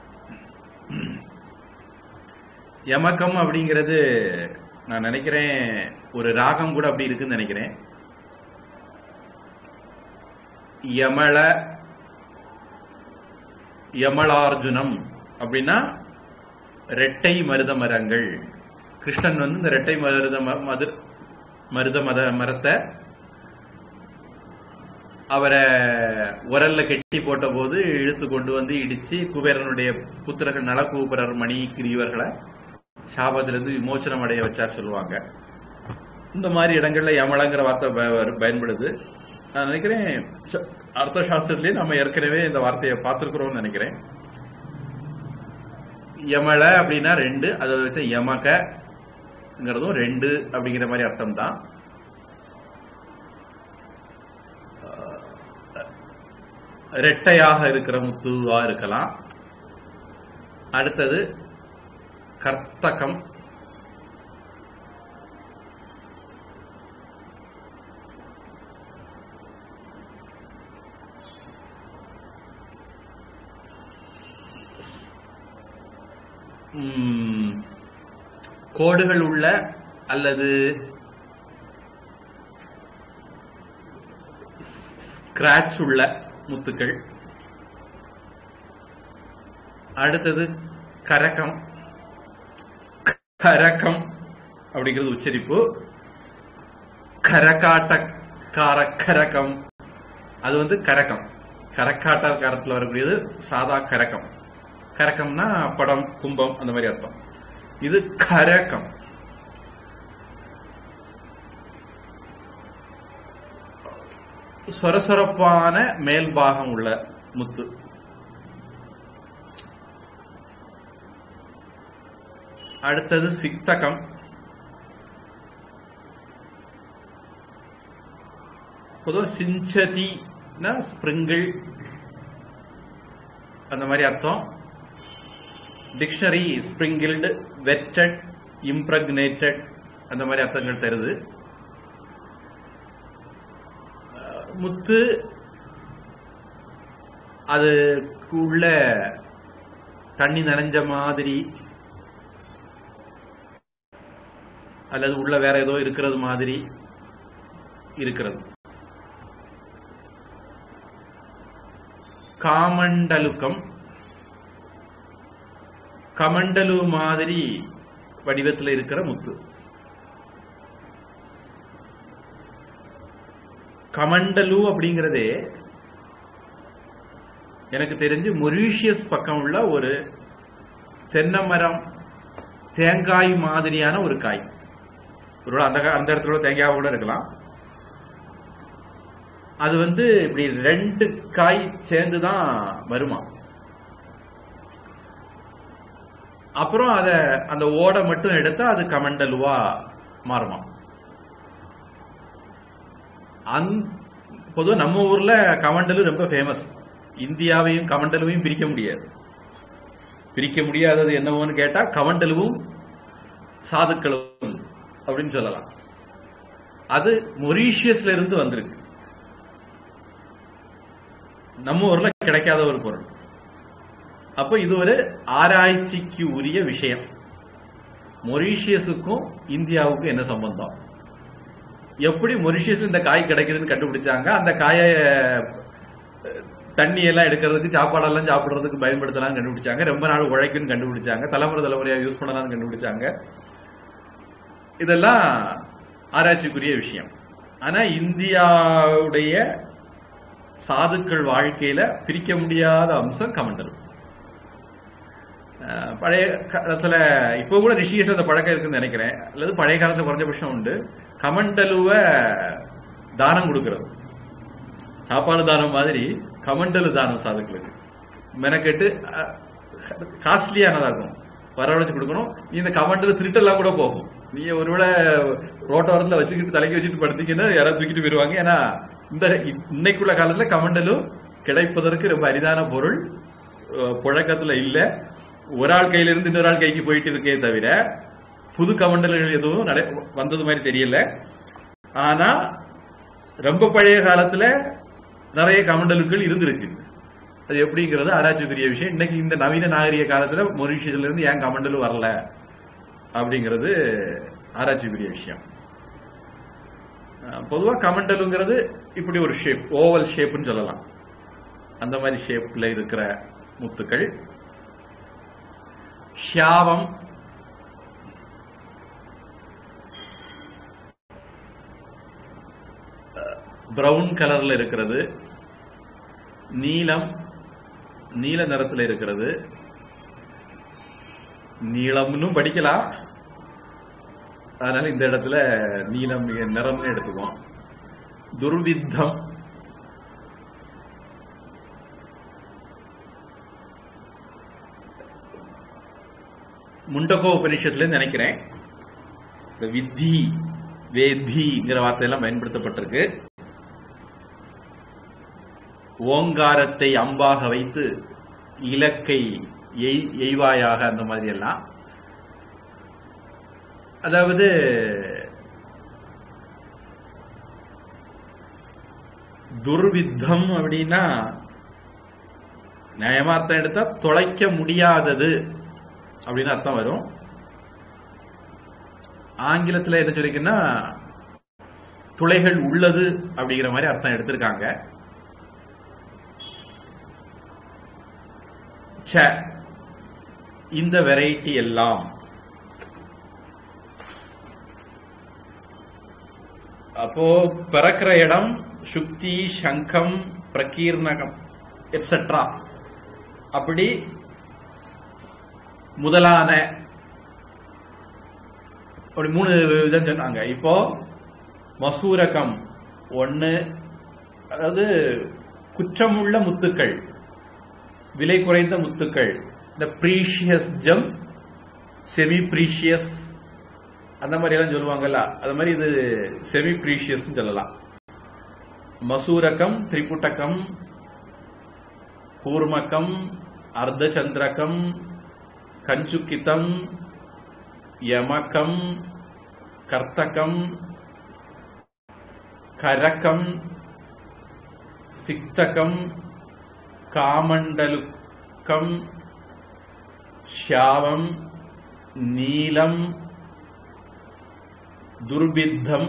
யமக்கம் அப்படிங்கிறது நான் நினைக்கிறேன் ஒரு ராகம் கூட அப்படி இருக்குன்னு நினைக்கிறேன் யமள யமளார்ஜுனம் அப்படின்னா ரெட்டை மருத மரங்கள் கிருஷ்ணன் வந்து இந்த ரெட்டை மருத ம- மது- மருத மத மரத்தை அவரை உரல்ல கெட்டி போட்ட போது இழுத்து கொண்டு வந்து இடிச்சு குபேரனுடைய புத்திரர்கள் நலக்கூபரர் மணி கிரீவர்களை சாபத்திலிருந்து விமோசனம் அடைய வச்சார் சொல்லுவாங்க இந்த மாதிரி இடங்கள்ல யமளங்கிற வார்த்தை ப- வரு- பயன்படுது நான் நினைக்கிறேன் ச- அர்த்த சாஸ்திரத்திலேயே நம்ம ஏற்கனவே இந்த வார்த்தையை பார்த்திருக்கிறோம்னு நினைக்கிறேன் யமள அப்படின்னா ரெண்டு அதை வச்சு யமகங்கிறதும் ரெண்டு அப்படிங்கிற மாதிரி அர்த்தம் தான் ரெட்டையாக இருக்கிற முத்துவா இருக்கலாம் அடுத்தது கர்த்தகம் ம், கோடுகள் உள்ள அல்லது ஸ்கிராட்ச் உள்ள முத்துக்கள் அடுத்தது கரகம் கரகம் அப்படிங்கிறது உச்சரிப்பு கரகாட்டக்கார கரகம் அது வந்து கரகம் கரக்காட்டக்காரத்தில் வரக்கூடியது சாதா கரகம் கரகம்னா படம் கும்பம் அந்த மாதிரி அர்த்தம் இது கரகம் சொரசொரப்பான மேல் பாகம் உள்ள முத்து அடுத்தது சிக்தகம் பொதுவாக சிஞ்சதினா ஸ்பிரிங்கிள் அந்த மாதிரி அர்த்தம் டிக்ஷனரி ஸ்பிரிங்கிள்டு வெட்டட் இம்ப்ரக்னேட்டட் அந்த மாதிரி அர்த்தங்கள் தருது அஹ் முத்து அதுக்குள்ள தண்ணி நனைஞ்ச மாதிரி அல்லது உள்ள வேற ஏதோ இருக்கிறது மாதிரி இருக்கிறது காமண்டலுக்கம் கமண்டலு மாதிரி வடிவத்தில் இருக்கிற முத்து கமண்டலு அப்படிங்கிறதே எனக்கு தெரிஞ்சு மொரீஷியஸ் பக்கம் உள்ள ஒரு தென்னை மரம் தேங்காய் மாதிரியான ஒரு காய் ஒருவேளை அந்த கா- அந்த இடத்துல உள்ள தேங்காய் கூட இருக்கலாம் அது வந்து இப்படி ரெண்டு காய் சேர்ந்து தான் வருமா அப்புறம் அத அந்த ஓடை மட்டும் எடுத்தா அது கமண்டலுவா மாறுமா அந் பொதுவா நம்ம ஊர்ல கமண்டலு ரொம்ப ஃபேமஸ் இந்தியாவையும் கமண்டலுவையும் பிரிக்க முடியாது பிரிக்க முடியாதது என்னவோன்னு கேட்டா கமண்டலுவும் சாதுக்களும் அப்படின்னு சொல்லலாம் அது மொரீஷியஸ்ல இருந்து வந்திருக்கு நம்ம ஊர்ல கிடைக்காத ஒரு பொருள் அப்போ இது ஒரு ஆராய்ச்சிக்கு உரிய விஷயம் மொரீஷியஸுக்கும் இந்தியாவுக்கும் என்ன சம்பந்தம் எப்படி மொரிஷியஸ்ல இந்த காய் கிடைக்குதுன்னு கண்டுபிடிச்சாங்க அந்த காயை அஹ், தண்ணி எல்லாம் எடுக்கிறதுக்கு சாப்பாடெல்லாம் சாப்பிடுறதுக்கு பயன்படுத்தலாம் கண்டுபிடிச்சாங்க ரொம்ப நாள் உழைக்குன்னு கண்டுபிடிச்சாங்க தலைமுறை தலைமுறையா யூஸ் பண்ணலாம்னு கண்டுபிடிச்சாங்க இதெல்லாம் ஆராய்ச்சிக்குரிய விஷயம் ஆனா இந்தியாவுடைய சாதுக்கள் வாழ்க்கையில பிரிக்க முடியாத அம்சம் கமண்டல் அஹ் பழைய காலத்துல இப்போ கூட ரிஷிகேஷ் அந்த பழக்கம் இருக்குன்னு நினைக்கிறேன் அல்லது பழைய காலத்துல குறைஞ்சபட்சம் உண்டு கமண்டலுவ தானம் கொடுக்கிறது சாப்பாடு தானம் மாதிரி கமண்டலு தானம் சாதுக்களுக்கு மெனக்கெட்டு காஸ்ட்லியானதாகும் வரவழைச்சு கொடுக்கணும் நீ இந்த கமண்டல் திருட்டெல்லாம் கூட போகும் நீ ஒருவேளை ரோட்டோரத்துல வச்சுக்கிட்டு தலைக்கு வச்சுட்டு படுத்தீங்கன்னா யாராவது தூக்கிட்டு போயிருவாங்க ஏன்னா இந்த இன்னைக்குள்ள காலத்துல கமண்டலு கிடைப்பதற்கு ரொம்ப அரிதான பொருள் அஹ், புழக்கத்துல இல்ல ஒரு ஆள் கையில இருந்து இன்னொரு ஆள் கைக்கு போயிட்டு இருக்கே தவிர புது கமண்டல்கள் எதுவும் நட வந்தது மாதிரி தெரியல ஆனா ரொம்ப பழைய காலத்துல நிறைய கமண்டலுக்கள் இருந்திருக்கு அது எப்படிங்கிறது ஆராய்ச்சிக்குரிய விஷயம் இன்னைக்கு இந்த நவீன நாகரிக காலத்துல மொரிஷியஸ்ல இருந்து ஏன் கமண்டலு வரல அப்படிங்கிறது ஆராய்ச்சிக்குரிய விஷயம் அஹ் பொதுவா கமண்டலுங்கிறது இப்படி ஒரு ஷேப் ஓவல் ஷேப்னு சொல்லலாம் அந்த மாதிரி ஷேப்ல இருக்கிற முத்துக்கள் ஷியாவம் பிரவுன் கலர்ல இருக்கிறது நீலம் நீல நிறத்துல இருக்கிறது நீளம்னு படிக்கலாம் அதனால இந்த இடத்துல நீலம் நிறம்னு எடுத்துக்குவோம் துர்வித்தம் முண்டகோ உபனிஷத்துல நினைக்கிறேன் இந்த வித்தி வேதிங்கிற வார்த்தையெல்லாம் பயன்படுத்தப்பட்டிருக்கு ஓங்காரத்தை அம்பாக வைத்து இலக்கை எய்- எய்வாயாக அந்த மாதிரி எல்லாம் அதாவது துர்வித்தம் அப்படின்னா நியமார்த்தம் எடுத்தா தொலைக்க முடியாதது அப்படின்னு அர்த்தம் வரும் ஆங்கிலத்துல என்ன சொல்லிக்கன்னா துளைகள் உள்ளது அப்படிங்கிற மாதிரி அர்த்தம் எடுத்திருக்காங்க ச இந்த வெரைட்டி எல்லாம் அப்போ பிறக்கிற இடம் சுக்தி சங்கம் பிரகீர்ணகம் எட்ஸெட்ரா அப்படி முதலான அப்படி மூணு விதம் சொன்னாங்க இப்போ மசூரகம் ஒன்னு அதாவது குற்றமுள்ள முத்துக்கள் விலை குறைந்த முத்துக்கள் இந்த ப்ரீஷியஸ் ஜம் செமி ப்ரீஷியஸ் அந்த மாதிரி எல்லாம் சொல்லுவாங்கல்ல அது மாதிரி இது செமி ப்ரீஷியஸ் சொல்லலாம் மசூரகம் திரிபுட்டகம் கூர்மகம் அர்த்தச்சந்திரகம் கஞ்சுக்கிதம் யமகம் கர்த்தகம் கரகம் சிக்தகம் காமண்டலுக்கம் ஷாவம் நீலம் துர்பித்தம்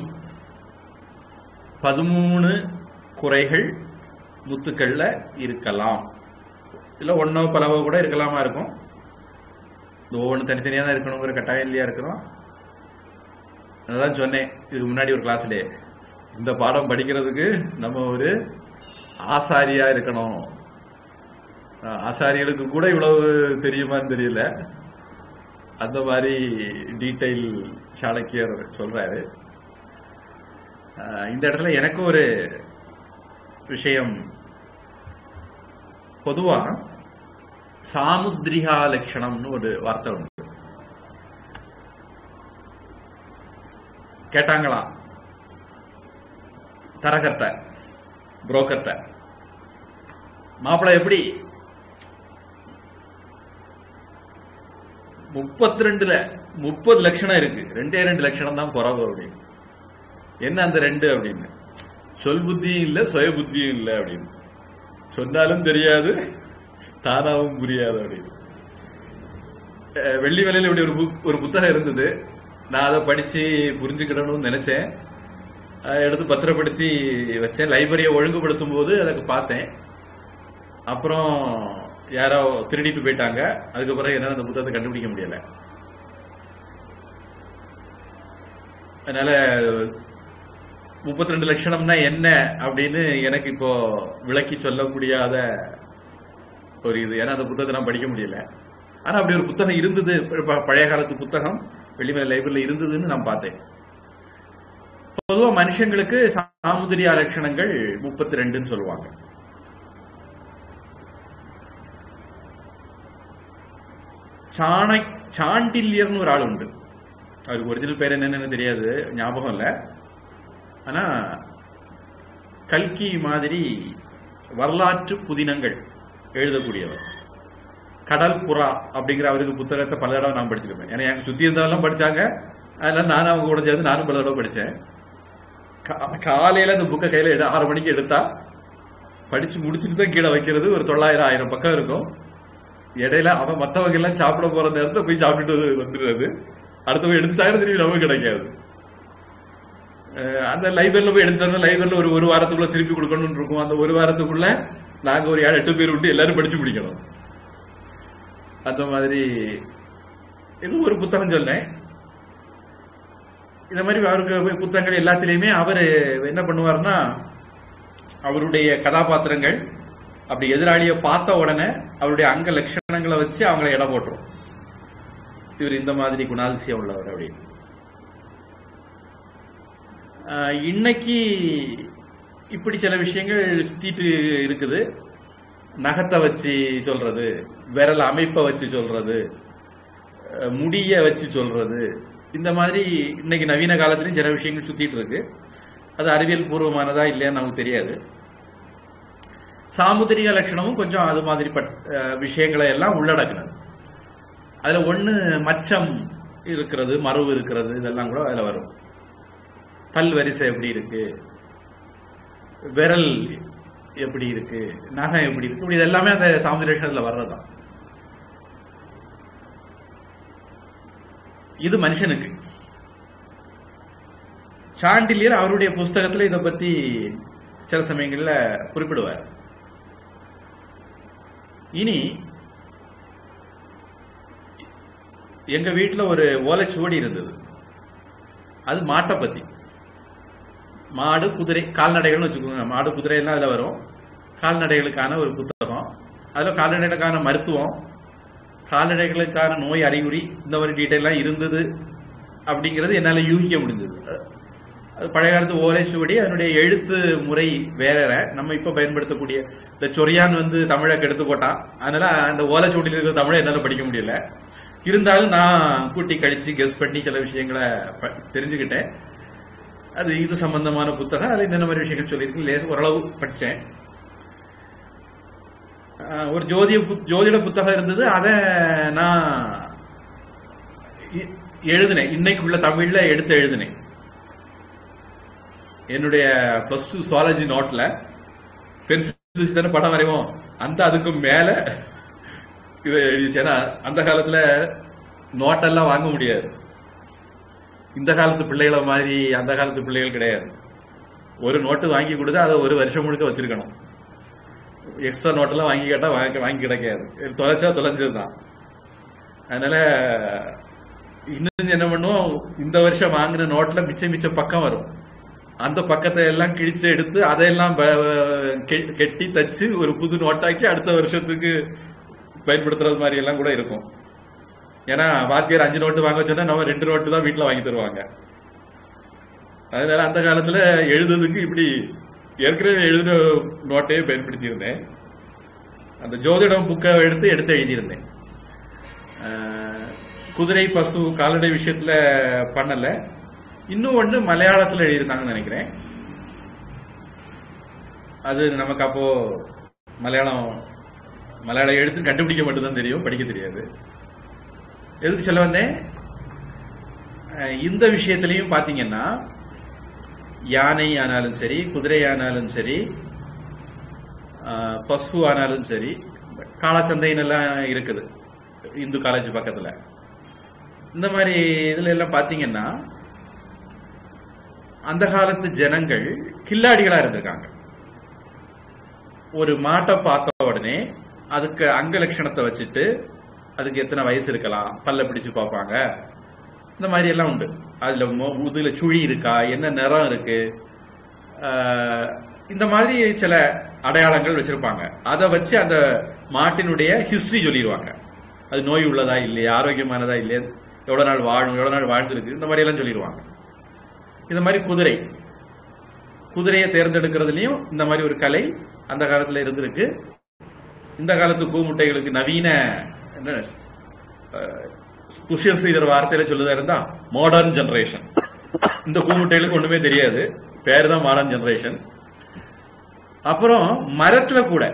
பதிமூணு குறைகள் முத்துக்கள்ல இருக்கலாம் இல்ல ஒன்னோ பலவோ கூட இருக்கலாமா இருக்கும் இந்த ஒவ்வொன்று தனித்தனியா தான் இருக்கணுங்கிற கட்டாயம் இல்லையா இருக்கிறோம் அதான் சொன்னேன் இதுக்கு முன்னாடி ஒரு கிளாஸ்ல இந்த பாடம் படிக்கிறதுக்கு நம்ம ஒரு ஆசாரியா இருக்கணும் அஹ் ஆசாரிகளுக்கு கூட இவ்வளவு தெரியுமான்னு தெரியல அந்த மாதிரி டீடைல் சாணக்கியர் சொல்றாரு அஹ் இந்த இடத்துல எனக்கு ஒரு விஷயம் பொதுவா சாமுத்ரிகா லட்சணம்னு ஒரு வார்த்தை உண்டு கேட்டாங்களாம் தரகர்ட்ட புரோக்கர்ட்ட மாப்பிள்ளை எப்படி முப்பத்தி ரெண்டுல முப்பது லட்சணம் இருக்கு ரெண்டே ரெண்டு லட்சணம் தான் குறவு அப்படின்னு என்ன அந்த ரெண்டு அப்படின்னு சொல் புத்தியும் இல்ல சுய புத்தியும் இல்ல அப்படின்னு சொன்னாலும் தெரியாது தானாவும் புரியாது அப்படின்னு அஹ் வெள்ளி வேலையில இப்படி ஒரு புக் ஒரு புத்தகம் இருந்தது நான் அதை படிச்சு புரிஞ்சுக்கிடணும்னு நினைச்சேன் அஹ் எடுத்து பத்திரப்படுத்தி வச்சேன் லைப்ரரியை ஒழுங்குபடுத்தும் போது அதுக்கு பார்த்தேன் அப்புறம் யாரோ திருடிட்டு போயிட்டாங்க அதுக்கப்புறம் என்னால அந்த புத்தகத்தை கண்டுபிடிக்க முடியல அதனால முப்பத்தி ரெண்டு லட்சணம்னா என்ன அப்படின்னு எனக்கு இப்போ விளக்கி சொல்ல முடியாத ஒரு இது ஏன்னா அந்த புத்தகத்தை நான் படிக்க முடியல ஆனா அப்படி ஒரு புத்தகம் இருந்தது ப- பழைய காலத்து புத்தகம் வெளிமலை லைப்ரரியில இருந்ததுன்னு நான் பார்த்தேன் பொதுவா மனுஷங்களுக்கு சாமுதிரியா லட்சணங்கள் முப்பத்தி ரெண்டுன்னு சொல்லுவாங்க சாணை சாண்டில்யர்னு ஒரு ஆள் உண்டு அவருக்கு ஒரிஜினல் பேர் என்னன்னு தெரியாது ஞாபகம் இல்ல ஆனா கல்கி மாதிரி வரலாற்று புதினங்கள் எழுதக்கூடியவர் கடல் புறா அப்படிங்கிற அவருக்கு புத்தகத்தை பல தடவை நான் படிச்சிருப்பேன் ஏன்னா எனக்கு சுத்தி இருந்தவெல்லாம் படிச்சாங்க அதெல்லாம் நானும் அவங்க கூட சேர்ந்து நானும் பல தடவை படிச்சேன் கா- காலையில அந்த புக்கை கையில எடு ஆறு மணிக்கு எடுத்தா படிச்சு முடிச்சுட்டு தான் கீழே வைக்கிறது ஒரு தொள்ளாயிரம் ஆயிரம் பக்கம் இருக்கும் இடையில அவன் மத்தவங்க எல்லாம் சாப்பிட போற நேரத்துல போய் சாப்பிட்டுட்டு வந்துடுறது அடுத்தவங்க எடுத்துட்டாங்க திரும்பி நமக்கு கிடைக்காது அஹ் அந்த லைப்ரரியில போய் எடுத்துட்டோம்னா லைப்ரரியில ஒரு ஒரு வாரத்துக்குள்ள திருப்பி கொடுக்கணும்னு இருக்கும் அந்த ஒரு வாரத்துக்குள்ள நாங்க ஒரு ஏழு எட்டு பேர் விட்டு எல்லாரும் படிச்சு முடிக்கணும் அந்த மாதிரி இது ஒரு புத்தகம் சொன்னேன் இந்த மாதிரி அவருக்கு புத்தகங்கள் எல்லாத்திலையுமே அவர் என்ன பண்ணுவாருன்னா அவருடைய கதாபாத்திரங்கள் அப்படி எதிராளியை பார்த்த உடனே அவருடைய அங்க லட்சணங்களை வச்சு அவங்கள எடை போட்டுரும் இவர் இந்த மாதிரி குணாதிசயம் உள்ளவர் அப்படின்னு ஆஹ் இன்னைக்கு இப்படி சில விஷயங்கள் சுத்திட்டு இருக்குது நகத்தை வச்சு சொல்றது விரல் அமைப்பை வச்சு சொல்றது அஹ் முடிய வச்சு சொல்றது இந்த மாதிரி இன்னைக்கு நவீன காலத்துலயும் சில விஷயங்கள் சுத்திட்டு இருக்கு அது அறிவியல் பூர்வமானதா இல்லையான்னு நமக்கு தெரியாது சாமுதிரிக லட்சணமும் கொஞ்சம் அது மாதிரி பட்- அஹ் விஷயங்களை எல்லாம் உள்ளடக்குனது அதுல ஒண்ணு மச்சம் இருக்கிறது மருவு இருக்கிறது இதெல்லாம் கூட அதுல வரும் பல் வரிசை எப்படி இருக்கு விரல் எப்படி இருக்கு நகம் எப்படி இருக்கு இப்படி இது எல்லாமே அந்த சாமுதிரேஷன்ல வர்றதுதான் இது மனுஷனுக்கு சாண்டிலியர் அவருடைய புஸ்தகத்துல இத பத்தி சில சமயங்கள்ல குறிப்பிடுவார் இனி எங்க வீட்டுல ஒரு ஓலைச்சுவடி இருந்தது அது மாட்டை பத்தி மாடு குதிரை கால்நடைகள்னு வச்சுக்கோங்க மாடு குதிரை எல்லாம் அதுல வரும் கால்நடைகளுக்கான ஒரு புத்தகம் அதுல கால்நடைகளுக்கான மருத்துவம் கால்நடைகளுக்கான நோய் அறிகுறி இந்த மாதிரி டீட்டெயிலாம் இருந்தது அப்படிங்கிறது என்னால யூகிக்க முடிஞ்சது அது பழைய காலத்து ஓலைச்சுவடி அதனுடைய எழுத்து முறை வேற நம்ம இப்ப பயன்படுத்தக்கூடிய இந்த சொரியான் வந்து தமிழை கெடுத்து போட்டான் அதனால அந்த ஓலைச்சுவடியில் இருக்கிற தமிழை என்னால படிக்க முடியல இருந்தாலும் நான் கூட்டி கழிச்சு கெஸ் பண்ணி சில விஷயங்களை ப- தெரிஞ்சுக்கிட்டேன் அது இது சம்பந்தமான புத்தகம் அதுல என்னென்ன மாதிரி விஷயங்கள் சொல்லியிருக்கு லேச ஓரளவு படிச்சேன் ஆஹ் ஒரு ஜோதிய புத்- ஜோதிட புத்தகம் இருந்தது அதை நான் இ- எழுதினேன் இன்னைக்கு உள்ள தமிழ்ல எடுத்து எழுதினேன் என்னுடைய பிளஸ் டூ சுவாலஜி நோட்ல பென்சில் வச்சு தானே படம் வரைவோம் அந்த அதுக்கு மேல இதை எழுதிச்சு ஏன்னா அந்த காலத்துல நோட்டெல்லாம் வாங்க முடியாது இந்த காலத்து பிள்ளைகளை மாதிரி அந்த காலத்து பிள்ளைகள் கிடையாது ஒரு நோட்டு வாங்கி கொடுத்தா அதை ஒரு வருஷம் முழுக்க வச்சிருக்கணும் எக்ஸ்ட்ரா நோட்டெல்லாம் வாங்கி கேட்டா வாங்கி வாங்கி கிடைக்காது தொலைச்சா தொலைஞ்சதுதான் அதனால இன்னும் என்ன பண்ணுவோம் இந்த வருஷம் வாங்கின நோட்ல மிச்சம் மிச்சம் பக்கம் வரும் அந்த பக்கத்தை எல்லாம் கிழிச்சு எடுத்து அதையெல்லாம் ப- கெ- கெட்டி தச்சு ஒரு புது நோட்டாக்கி அடுத்த வருஷத்துக்கு பயன்படுத்துறது மாதிரி எல்லாம் கூட இருக்கும் ஏன்னா வாத்தியார் அஞ்சு நோட்டு வாங்க சொன்னா நம்ம ரெண்டு நோட்டு தான் வீட்டுல வாங்கி தருவாங்க அதனால அந்த காலத்துல எழுதுறதுக்கு இப்படி ஏற்கனவே எழுதின நோட்டையே பயன்படுத்தி இருந்தேன் அந்த ஜோதிடம் புக்கை எடுத்து எடுத்து எழுதியிருந்தேன் அஹ், குதிரை பசு கால்நடை விஷயத்துல பண்ணல இன்னும் ஒண்ணு மலையாளத்துல எழுதியிருந்தாங்கன்னு நினைக்கிறேன் அது நமக்கு அப்போ மலையாளம் மலையாள எழுத்து கண்டுபிடிக்க மட்டும்தான் தெரியும் படிக்க தெரியாது எதுக்கு சொல்ல வந்தேன் அஹ், இந்த விஷயத்திலையும் பாத்தீங்கன்னா யானை ஆனாலும் சரி குதிரை ஆனாலும் சரி ஆஹ், பசு ஆனாலும் சரி காலச்சந்தைன்னு எல்லாம் இருக்குது இந்து காலேஜ் பக்கத்துல இந்த மாதிரி இதுல எல்லாம் பாத்தீங்கன்னா அந்த காலத்து ஜனங்கள் கில்லாடிகளா இருந்திருக்காங்க ஒரு மாட்டை பார்த்த உடனே அதுக்கு அங்க லட்சணத்தை வச்சுட்டு அதுக்கு எத்தனை வயசு இருக்கலாம் பல்ல பிடிச்சு பார்ப்பாங்க இந்த மாதிரி எல்லாம் உண்டு அதுல மொ- முதுகுல சுழி இருக்கா என்ன நிறம் இருக்கு ஆஹ் இந்த மாதிரி சில அடையாளங்கள் வச்சிருப்பாங்க அதை வச்சு அந்த மாட்டினுடைய ஹிஸ்டரி சொல்லிடுவாங்க அது நோய் உள்ளதா இல்லையா ஆரோக்கியமானதா இல்லையா எவ்வளவு நாள் வாழும் எவ்வளவு நாள் வாழ்ந்துருக்கு இந்த மாதிரி எல்லாம் சொல்லிடுவாங்க இந்த மாதிரி குதிரை குதிரையை தேர்ந்தெடுக்கிறதுலயும் இந்த மாதிரி ஒரு கலை அந்த காலத்துல இருந்திருக்கு இந்த காலத்து கூமுட்டைகளுக்கு நவீன என்ன அஹ், துஷியர் ஸ்ரீதர் வார்த்தையில சொல்லுதா இருந்தா மாடர்ன் ஜெனரேஷன் இந்த கூமுட்டைகளுக்கு ஒண்ணுமே தெரியாது பேர் தான் மாடர்ன் ஜெனரேஷன் அப்புறம் மரத்துல கூட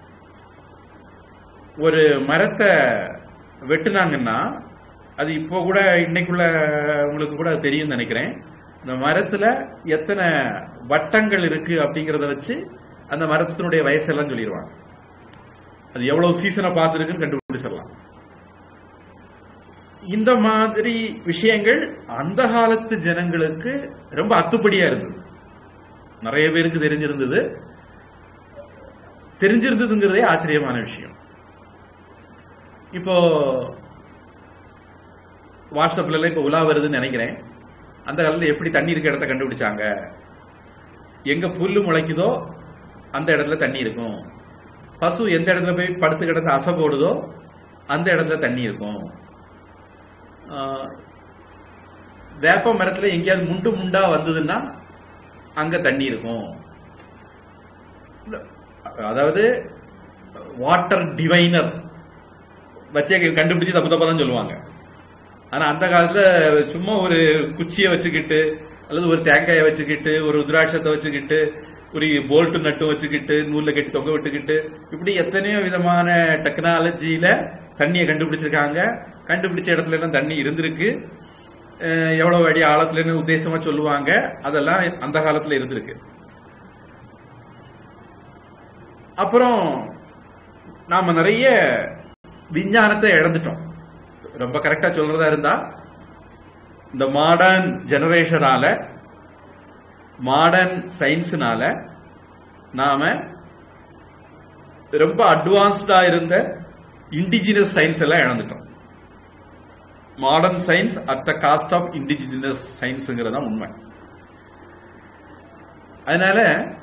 ஒரு மரத்தை வெட்டுனாங்கன்னா அது இப்போ கூட இன்னைக்குள்ள உங்களுக்கு கூட அது தெரியும் நினைக்கிறேன் இந்த மரத்துல எத்தனை வட்டங்கள் இருக்கு அப்படிங்கறத வச்சு அந்த மரத்தினுடைய வயசெல்லாம் சொல்லிடுவாங்க அது எவ்வளவு சீசனை பார்த்துருக்குன்னு கண்டுபிடிச்சிடலாம் இந்த மாதிரி விஷயங்கள் அந்த காலத்து ஜனங்களுக்கு ரொம்ப அத்துப்படியா இருந்தது நிறைய பேருக்கு தெரிஞ்சிருந்தது தெரிஞ்சிருந்ததுங்கிறதே ஆச்சரியமான விஷயம் இப்போ வாட்ஸ்அப்ல எல்லாம் இப்ப உலா வருதுன்னு நினைக்கிறேன் அந்த காலத்துல எப்படி தண்ணி இருக்க இடத்த கண்டுபிடிச்சாங்க எங்க புல்லு முளைக்குதோ அந்த இடத்துல தண்ணி இருக்கும் பசு எந்த இடத்துல போய் படுத்து கிடந்து அசை போடுதோ அந்த இடத்துல தண்ணி இருக்கும் ஆஹ், வேப்ப மரத்துல எங்கேயாவது முண்டு முண்டா வந்ததுன்னா அங்க தண்ணி இருக்கும் அதாவது வாட்டர் டிவைனர் வச்சே கண்டுபிடிச்சு தப்பு தப்பா தான் சொல்லுவாங்க ஆனா அந்த காலத்துல சும்மா ஒரு குச்சியை வச்சுக்கிட்டு அல்லது ஒரு தேங்காயை வச்சுக்கிட்டு ஒரு ருத்ராட்சத்தை வச்சுக்கிட்டு ஒரு போல்ட் நட்டும் வச்சுக்கிட்டு நூல்ல கட்டி தொங்க விட்டுக்கிட்டு இப்படி எத்தனையோ விதமான டெக்னாலஜியில தண்ணியை கண்டுபிடிச்சிருக்காங்க கண்டுபிடிச்ச இடத்துல எல்லாம் தண்ணி இருந்திருக்கு அஹ் எவ்வளவு அடி ஆழத்துலன்னு உத்தேசமா சொல்லுவாங்க அதெல்லாம் அந்த காலத்துல இருந்திருக்கு அப்புறம் நாம நிறைய விஞ்ஞானத்தை இழந்துட்டோம் ரொம்ப கரெக்டா சொல்றதா இருந்தா இந்த மாடர்ன் ஜெனரேஷனால மாடர்ன் சயின்ஸ்னால நாம ரொம்ப அட்வான்ஸ்டா இருந்த இண்டிஜினஸ் சயின்ஸ் எல்லாம் இழந்துட்டோம் modern science at the cost of indigenous சயின்ஸுங்கிறது தான் உண்மை அதனால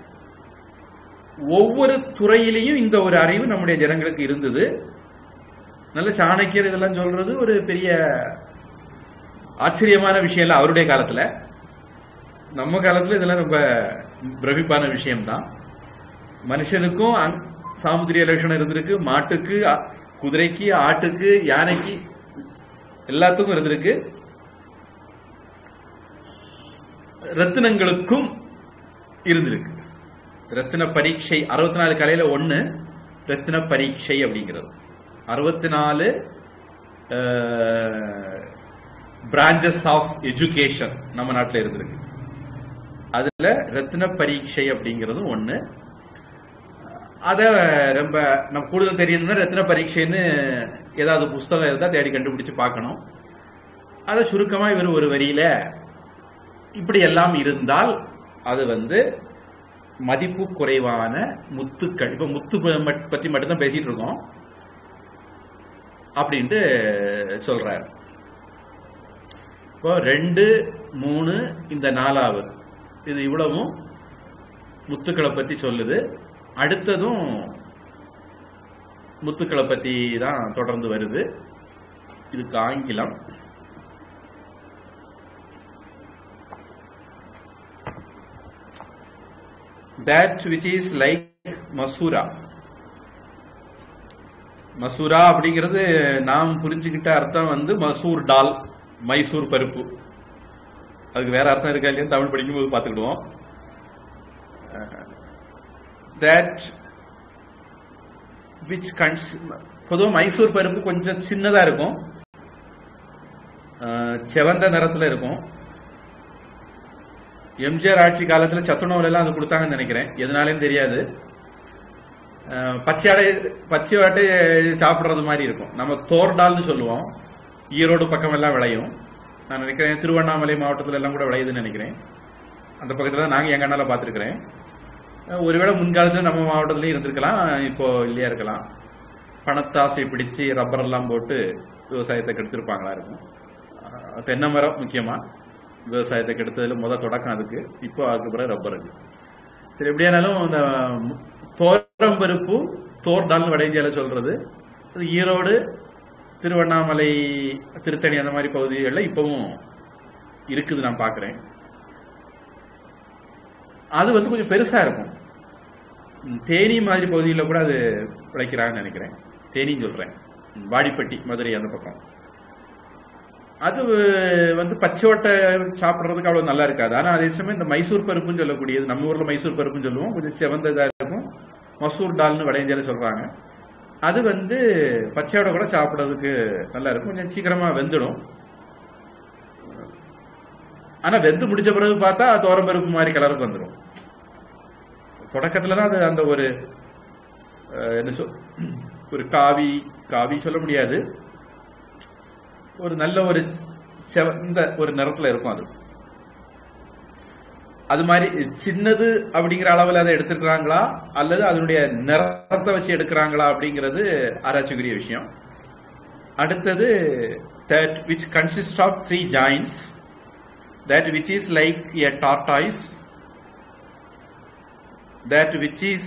ஒவ்வொரு துறையிலையும் இந்த ஒரு அறிவு நம்முடைய ஜனங்களுக்கு இருந்தது நல்ல சாணக்கியர் இதெல்லாம் சொல்றது ஒரு பெரிய ஆச்சரியமான விஷயம் இல்ல அவருடைய காலத்துல நம்ம காலத்துல இதெல்லாம் ரொம்ப பிரமிப்பான விஷயம்தான் மனுஷனுக்கும் அங்- சாமுத்திரிய லட்சணம் இருந்திருக்கு மாட்டுக்கு அ- குதிரைக்கு ஆட்டுக்கு யானைக்கு எல்லாத்துக்கும் இருந்திருக்கு ரத்தினங்களுக்கும் இருந்திருக்கு ரத்தின பரீட்சை அறுபத்தி நாலு கலையில ஒண்ணு ரத்தின பரீட்சை அப்படிங்கிறது அறுபத்தி நாலு பிரான்சஸ் ஆஃப் எஜுகேஷன் நம்ம நாட்டில் இருந்திருக்கு அதுல ரத்தின பரீட்சை அப்படிங்கிறதும் ஒண்ணு அத ரொம்ப நம்ம கூடுதல் தெரியணும்னா ரத்தின பரீட்சைன்னு ஏதாவது புஸ்தகம் இருந்தா தேடி கண்டுபிடிச்சு பார்க்கணும் அதை சுருக்கமா இவர் ஒரு வரியில இப்படி எல்லாம் இருந்தால் அது வந்து மதிப்பு குறைவான முத்துக்கள் இப்ப முத்து ப- பத்தி மட்டும்தான் பேசிட்டு இருக்கோம் அப்படின்ட்டு சொல்றாரு இப்போ ரெண்டு மூணு இந்த நாலாவது இது இவ்வளவும் முத்துக்களை பத்தி சொல்லுது அடுத்ததும் முத்துக்களை பத்தி தான் தொடர்ந்து வருது இதுக்கு ஆங்கிலம் that which is like மசூரா மசூரா அப்படிங்கிறது நாம் புரிஞ்சுக்கிட்ட அர்த்தம் வந்து மசூர் டால் மைசூர் பருப்பு அதுக்கு வேற அர்த்தம் இருக்கா இல்லையா தமிழ் படிக்கும்போது பார்த்துக்கிடுவோம் தட் விச் கன்ஸ் பொதுவாக மைசூர் பருப்பு கொஞ்சம் சின்னதா இருக்கும் அஹ், செவந்த நிறத்துல இருக்கும் எம்ஜிஆர் ஆட்சி காலத்துல சத்துணவுல எல்லாம் அது கொடுத்தாங்கன்னு நினைக்கிறேன் எதனாலேன்னு தெரியாது அஹ், பச்சையாடை பச்சையாட்டை சாப்பிடுறது மாதிரி இருக்கும் நம்ம தோர்டால்னு சொல்லுவோம் ஈரோடு பக்கம் எல்லாம் விளையும் நான் நினைக்கிறேன் திருவண்ணாமலை மாவட்டத்துல எல்லாம் கூட விளையுதுன்னு நினைக்கிறேன் அந்த பக்கத்துல தான் நாங்க எங்க அண்ணால பார்த்திருக்கிறேன் அஹ், ஒருவேளை முன்காலத்துல நம்ம மாவட்டத்திலயும் இருந்திருக்கலாம் இப்போ இல்லையா இருக்கலாம் பணத்தாசை பிடிச்சு ரப்பர் எல்லாம் போட்டு விவசாயத்தை கெடுத்திருப்பாங்களா இருக்கும் அஹ், தென்னை மரம் முக்கியமா விவசாயத்தை கெடுத்ததுல முத தொடக்கம் அதுக்கு இப்போ அதுக்கு பிறகு ரப்பர் இருக்கு சரி எப்படியானாலும் இந்த தோரம்பருப்பு தோர்டால்னு வட இந்தியால சொல்றது அது ஈரோடு திருவண்ணாமலை திருத்தணி அந்த மாதிரி பகுதிகளில் இப்பவும் இருக்குது நான் பார்க்கிறேன் அது வந்து கொஞ்சம் பெருசா இருக்கும் ம், தேனி மாதிரி பகுதியில் கூட அது விளைக்கிறாங்கன்னு நினைக்கிறேன் தேனின்னு சொல்றேன் ம், வாடிப்பட்டி மதுரை அந்த பக்கம் அது வந்து பச்சையோட்டை சாப்பிடுறதுக்கு அவ்வளவு நல்லா இருக்காது ஆனா அதே சமயம் இந்த மைசூர் பருப்புன்னு சொல்லக்கூடியது நம்ம ஊர்ல மைசூர் பருப்புன்னு சொல்லுவோம் கொஞ்சம் சிவந்த இதா இருக்கும் மசூர் டால்னு வட இந்தியால சொல்றாங்க அது வந்து பச்சையோட கூட சாப்பிடுறதுக்கு நல்லா இருக்கும் கொஞ்சம் சீக்கிரமா வெந்துடும் ஆனா வெந்து முடிச்ச பிறகு பார்த்தா தோரம் பருப்பு மாதிரி கலருக்கு வந்துடும் தொடக்கத்துல தான் அது அந்த ஒரு அஹ், என்ன சொல் ஒரு காவி காவி சொல்ல முடியாது ஒரு நல்ல ஒரு செவந்த ஒரு நிறத்துல இருக்கும் அது அது மாதிரி சின்னது அப்படிங்கிற அளவில் அதை எடுத்துக்கிறாங்களா அல்லது அதனுடைய நிறத்தை வச்சு எடுக்கிறாங்களா அப்படிங்கிறது ஆராய்ச்சிக்குரிய விஷயம் அடுத்தது that which consists of three joints that which is like a tortoise that which is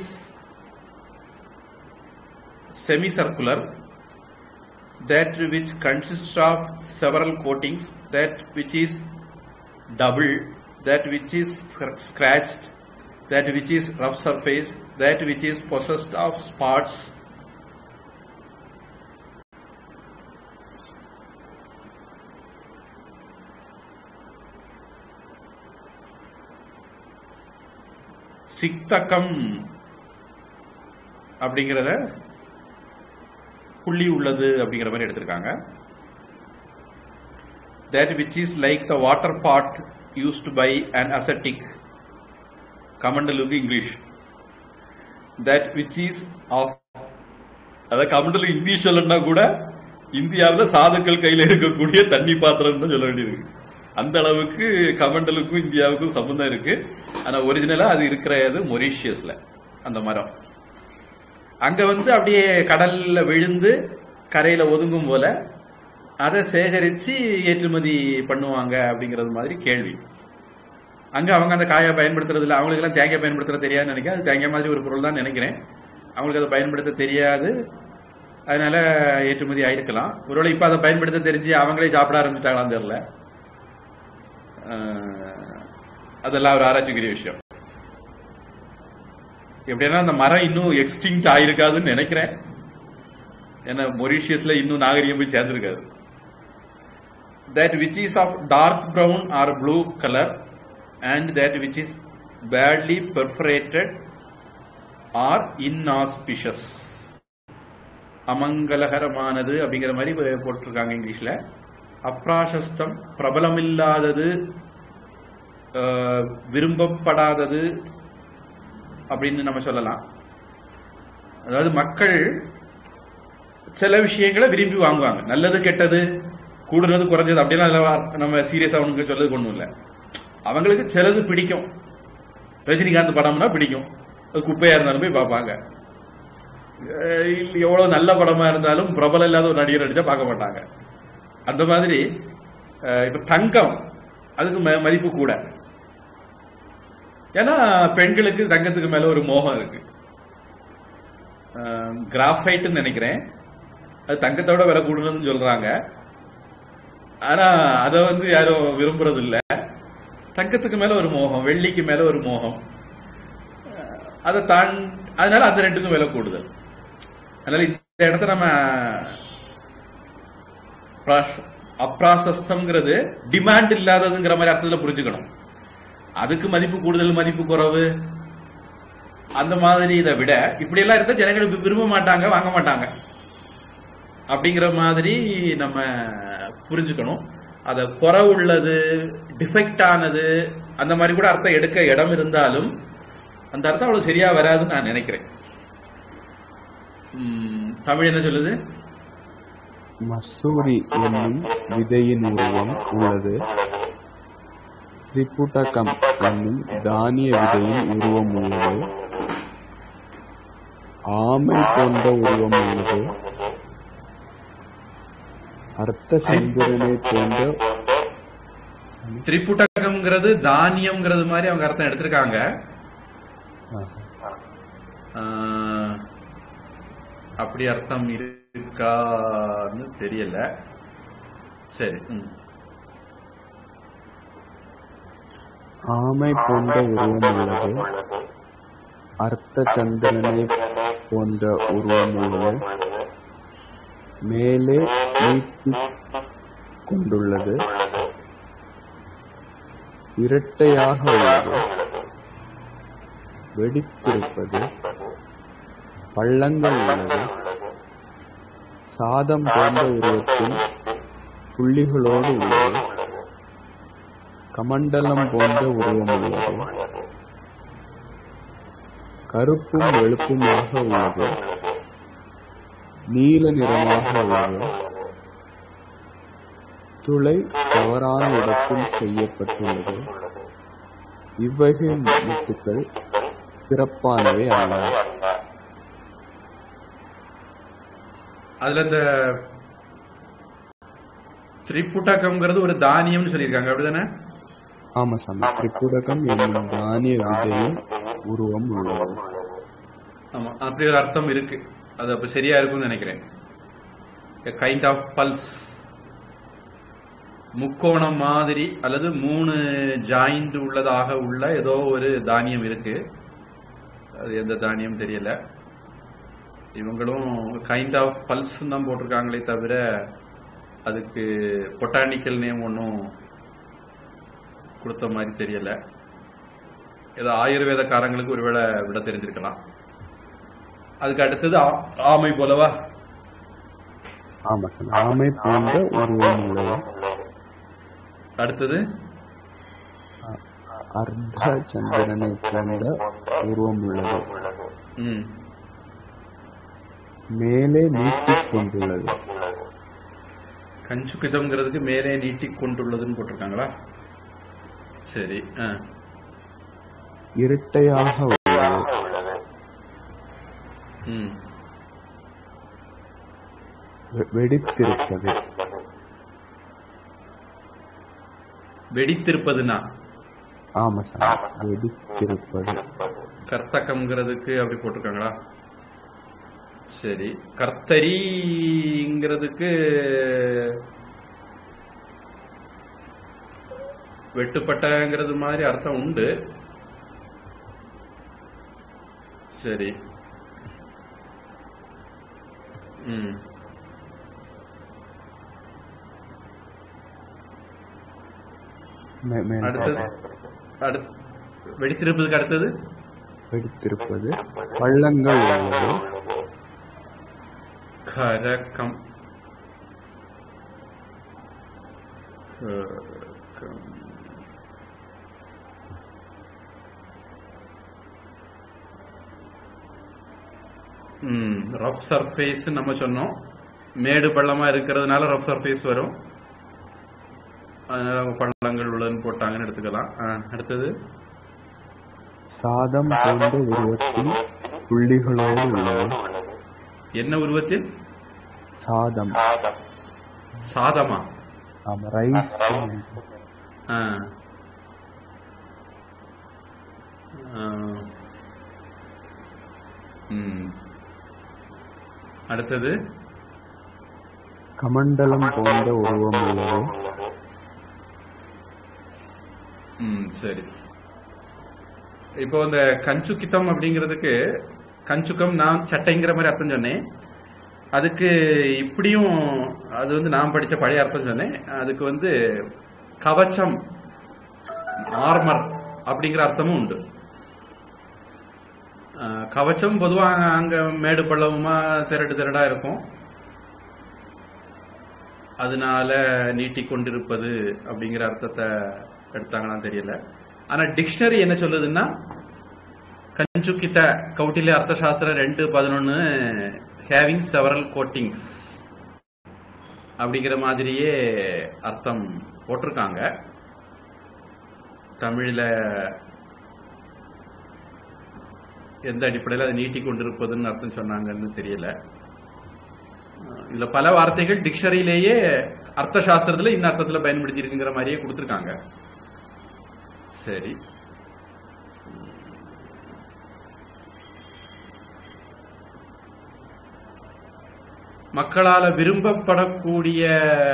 semicircular that which consists of several coatings, that which is double, that which is scr- scratched, that which is rough surface, that which is possessed of spots. சிக்தகம் அப்படிங்கிறத புள்ளி உள்ளது அப்படிங்கிற மாதிரி எடுத்திருக்காங்க that which is like the water pot used by an ascetic கமண்டலுக்கு English that which is of அதாவது கமண்டலுக்கு English சொல்லணும்னா கூட இந்தியாவில் சாதுக்கள் கையில இருக்கக்கூடிய தண்ணி பாத்திரம் தான் சொல்ல வேண்டியிருக்கு அந்த அளவுக்கு கமண்டலுக்கும் இந்தியாவுக்கும் சம்பந்தம் இருக்கு ஆனா ஒரிஜினலா அது இருக்கிறது மொரீஷியஸ்ல அந்த மரம் அங்க வந்து அப்படியே கடல்ல விழுந்து கரையில ஒதுங்கும் போல அதை சேகரிச்சு ஏற்றுமதி பண்ணுவாங்க அப்படிங்கிறது மாதிரி கேள்வி அங்க அவங்க அந்த காயை பயன்படுத்துறது இல்லை அவங்களுக்கு எல்லாம் தேங்காய் பயன்படுத்துற தெரியாதுன்னு நினைக்கிறேன் அது தேங்காய் மாதிரி ஒரு பொருள் தான் நினைக்கிறேன் அவங்களுக்கு அதை பயன்படுத்த தெரியாது அதனால ஏற்றுமதி ஆயிருக்கலாம் ஒருவேளை இப்ப அதை பயன்படுத்த தெரிஞ்சு அவங்களே சாப்பிட ஆரம்பிச்சிட்டாங்களான்னு தெரியல அஹ், அதெல்லாம் ஒரு ஆராய்ச்சிக்குரிய விஷயம் எப்படின்னா அந்த மரம் இன்னும் எக்ஸ்டிங்க்ட் ஆயிருக்காதுன்னு நினைக்கிறேன் ஏன்னா மொரீஷியஸ்ல இன்னும் நாகரிகம் போய் சேர்ந்திருக்காது that which is of dark brown or blue color and that which is badly perforated are inauspicious அமங்கலகரமானது அப்படிங்கிற மாதிரி போ- போட்டிருக்காங்க இங்கிலீஷ்ல அப்ராசஸ்தம் பிரபலமில்லாதது அஹ், விரும்பப்படாதது அப்படின்னு நம்ம சொல்லலாம் அதாவது மக்கள் சில விஷயங்களை விரும்பி வாங்குவாங்க நல்லது கெட்டது கூடுனது குறைஞ்சது அப்படிலாம் அதுல வா- நம்ம சீரியஸா அவனுக்கு சொல்லது ஒண்ணும் இல்ல அவங்களுக்கு சிலது பிடிக்கும் ரஜினிகாந்த் படம்னா பிடிக்கும் அது குப்பையா இருந்தாலும் போய் பார்ப்பாங்க அஹ் இல்ல, எவ்வளவு நல்ல படமா இருந்தாலும் பிரபலம் இல்லாத ஒரு நடிகர் நடிச்சா பார்க்க மாட்டாங்க அந்த மாதிரி அஹ், இப்ப தங்கம் அதுக்கு ம- மதிப்பு கூட ஏன்னா பெண்களுக்கு தங்கத்துக்கு மேல ஒரு மோகம் இருக்கு கிராஃபைட்னு நினைக்கிறேன் அது தங்கத்தோட விலை கூடுனதுன்னு சொல்றாங்க ஆனா அத வந்து யாரும் விரும்புறது இல்ல தங்கத்துக்கு மேல ஒரு மோகம் வெள்ளிக்கு மேல ஒரு மோகம் அஹ் அதை தான் அதனால அந்த ரெண்டுக்கும் விலை கூடுதல் அதனால இந்த இடத்த நம்ம பிராஷ்- அப்ராசஸ்தம்ங்கிறது டிமாண்ட் இல்லாததுங்கிற மாதிரி அர்த்தத்துல புரிஞ்சுக்கணும் அதுக்கு மதிப்பு கூடுதல் மதிப்பு குறைவு அந்த மாதிரி இதை விட இப்படி எல்லாம் இருந்தா ஜனங்கள் வி- விரும்ப மாட்டாங்க வாங்க மாட்டாங்க அப்படிங்கிற மாதிரி நம்ம புரிஞ்சுக்கணும் அத குறை உள்ளது டிஃபெக்ட் ஆனது அந்த மாதிரி கூட அர்த்தம் எடுக்க இடம் இருந்தாலும் அந்த அர்த்தம் அவ்வளவு சரியா வராதுன்னு நான் நினைக்கிறேன் உம், தமிழ் என்ன சொல்லுது மசூரி என்னும் விதையின் உருவம் உள்ளது திரிபுட்டகம் என்னும் தானிய விதையின் உருவம் உள்ளது ஆமை போன்ற உருவம் உள்ளது அர்த்த சந்திரனை போன்ற திரிபுட்டகம்ங்கிறது தானியம்ங்கிறது மாதிரி அவங்க அர்த்தம் எடுத்திருக்காங்க ஆஹ், ஆஹ், அப்படி அர்த்தம் இருக்கான்னு தெரியல சரி ம். ஆமை போன்ற உருவம் உள்ளது அர்த்த சந்திரனை போன்ற உருவம் உள்ளது மேலே நீட்டிக் கொண்டுள்ளது இரட்டையாக உள்ளது வெடித்திருப்பது பள்ளங்கள் உள்ளது சாதம் போன்ற உருவத்தில் புள்ளிகளோடு உள்ளது கமண்டலம் போன்ற உருவம் உள்ளது கருப்பும் வெளுப்புமாக உள்ளது நீல நிறமாக உள்ளது துளை தவறான இடத்தில் செய்யப்பட்டுள்ளது இவ்வகை முத்துக்கள் சிறப்பானவை அல்ல அதுல இந்த திரிபுட்டகம்ங்கிறது ஒரு தானியம்னு சொல்லியிருக்காங்க அப்படிதானே ஆமா சாமி திரிபுடகம் என்னும் தானிய விதையின் உருவம் உள்ளது ஆமா அப்படி ஒரு அர்த்தம் இருக்கு அது அப்ப சரியா இருக்கும்னு நினைக்கிறேன் கைண்ட் ஆஃப் பல்ஸ் முக்கோணம் மாதிரி அல்லது மூணு ஜாயிண்ட் உள்ளதாக உள்ள ஏதோ ஒரு தானியம் இருக்கு அது எந்த தானியம் தெரியல இவங்களும் கைண்ட் ஆஃப் பல்ஸ் தான் போட்டிருக்காங்களே தவிர அதுக்கு பொட்டானிக்கல் நேம் ஒன்றும் கொடுத்த மாதிரி தெரியல ஏதோ ஆயுர்வேதக்காரங்களுக்கு ஒருவேளை விட தெரிஞ்சிருக்கலாம் அதுக்கு அடுத்தது ஆ- ஆமை போலவா ஆமா சாமி ஆமை போன்ற உருவம் உள்ளது அடுத்தது அர்த்த சந்திரனை போன்ற உருவம் உள்ளது ம் மேலே நீட்டிக் கொண்டுள்ளது கஞ்சுகிதம்ங்கிறதுக்கு மேலே நீட்டிக் கொண்டுள்ளதுன்னு போட்டிருக்காங்களா சரி ஆ. இரட்டையாக உள்ளது ம் வெ- வெடித்திருப்பது வெடித்திருப்பதுன்னா ஆமா சாமி வெடித்திருப்பது கர்த்தகம்ங்கிறதுக்கு அப்படி போட்டிருக்காங்களா சரி கர்த்தரிங்கிறதுக்கு வெட்டுப்பட்டங்கிறது மாதிரி அர்த்தம் உண்டு சரி ம் மே- மேல் அடுத்தது அடுத் வெடித்திருப்பதுக்கு அடுத்தது வெடித்திருப்பது பள்ளங்கள் உள்ளது கரகம் கரகம். ம் ரஃப் சர்ஃபேஸ் நம்ம சொன்னோம் மேடு பள்ளமா இருக்கிறதுனால ரஃப் சர்ஃபேஸ் வரும் அதனால அவங்க பள்ளங்கள் உள்ளதுன்னு போட்டாங்கன்னு எடுத்துக்கலாம் ஆ, அடுத்தது சாதம் போன்ற உருவத்தில் புள்ளிகளோடு உள்ளது என்ன உருவத்தில் சாதம் சாதமா ஆமா ரைஸ் ஆ. ஆ. ம். அடுத்தது கமண்டலம் போன்ற உருவம் உள்ளது ம் சரி இப்போ இந்த கஞ்சுக்கித்தம் அப்படிங்கிறதுக்கு கஞ்சுக்கம் நான் சட்டைங்கிற மாதிரி அர்த்தம் சொன்னேன் அதுக்கு இப்படியும் அது வந்து நான் படிச்ச பழைய அர்த்தம் சொன்னேன் அதுக்கு வந்து கவச்சம் ஆர்மர் அப்படிங்கிற அர்த்தமும் உண்டு அஹ், கவச்சம் பொதுவாக அங்க மேடு பள்ளவுமா திரடு திரடா இருக்கும் அதனால நீட்டிக் கொண்டிருப்பது அப்படிங்கிற அர்த்தத்தை எடுத்தாங்களான்னு தெரியல ஆனா டிக்ஷனரி என்ன சொல்லுதுன்னா கஞ்சுக்கிட்ட கௌட்டில்ய அர்த்தசாஸ்திரம் ரெண்டு பதினொன்னு ஹேவிங் செவரல் கோட்டிங்ஸ் அப்படிங்கிற மாதிரியே அர்த்தம் போட்டிருக்காங்க தமிழ்ல எந்த அடிப்படையில் அதை நீட்டிக் கொண்டிருப்பதுன்னு அர்த்தம் சொன்னாங்கன்னு தெரியல அஹ் இதுல பல வார்த்தைகள் டிக்ஷனரியிலேயே அர்த்த சாஸ்திரத்துல இந்த அர்த்தத்துல பயன்படுத்தி இருக்குங்கிற மாதிரியே கொடுத்திருக்காங்க சரி மக்களால விரும்பப்படக்கூடிய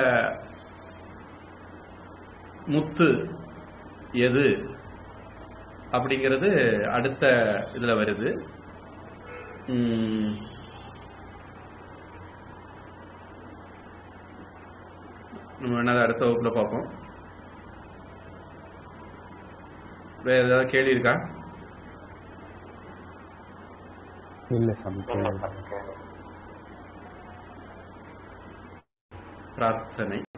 முத்து எது அப்படிங்கிறது அடுத்த இதுல வருது உம், நம்ம வேணா அதை அடுத்த வகுப்புல பார்ப்போம் வேற ஏதாவது கேள்வி இருக்கா இல்ல சாமி கேள்வி. பிரார்த்தனை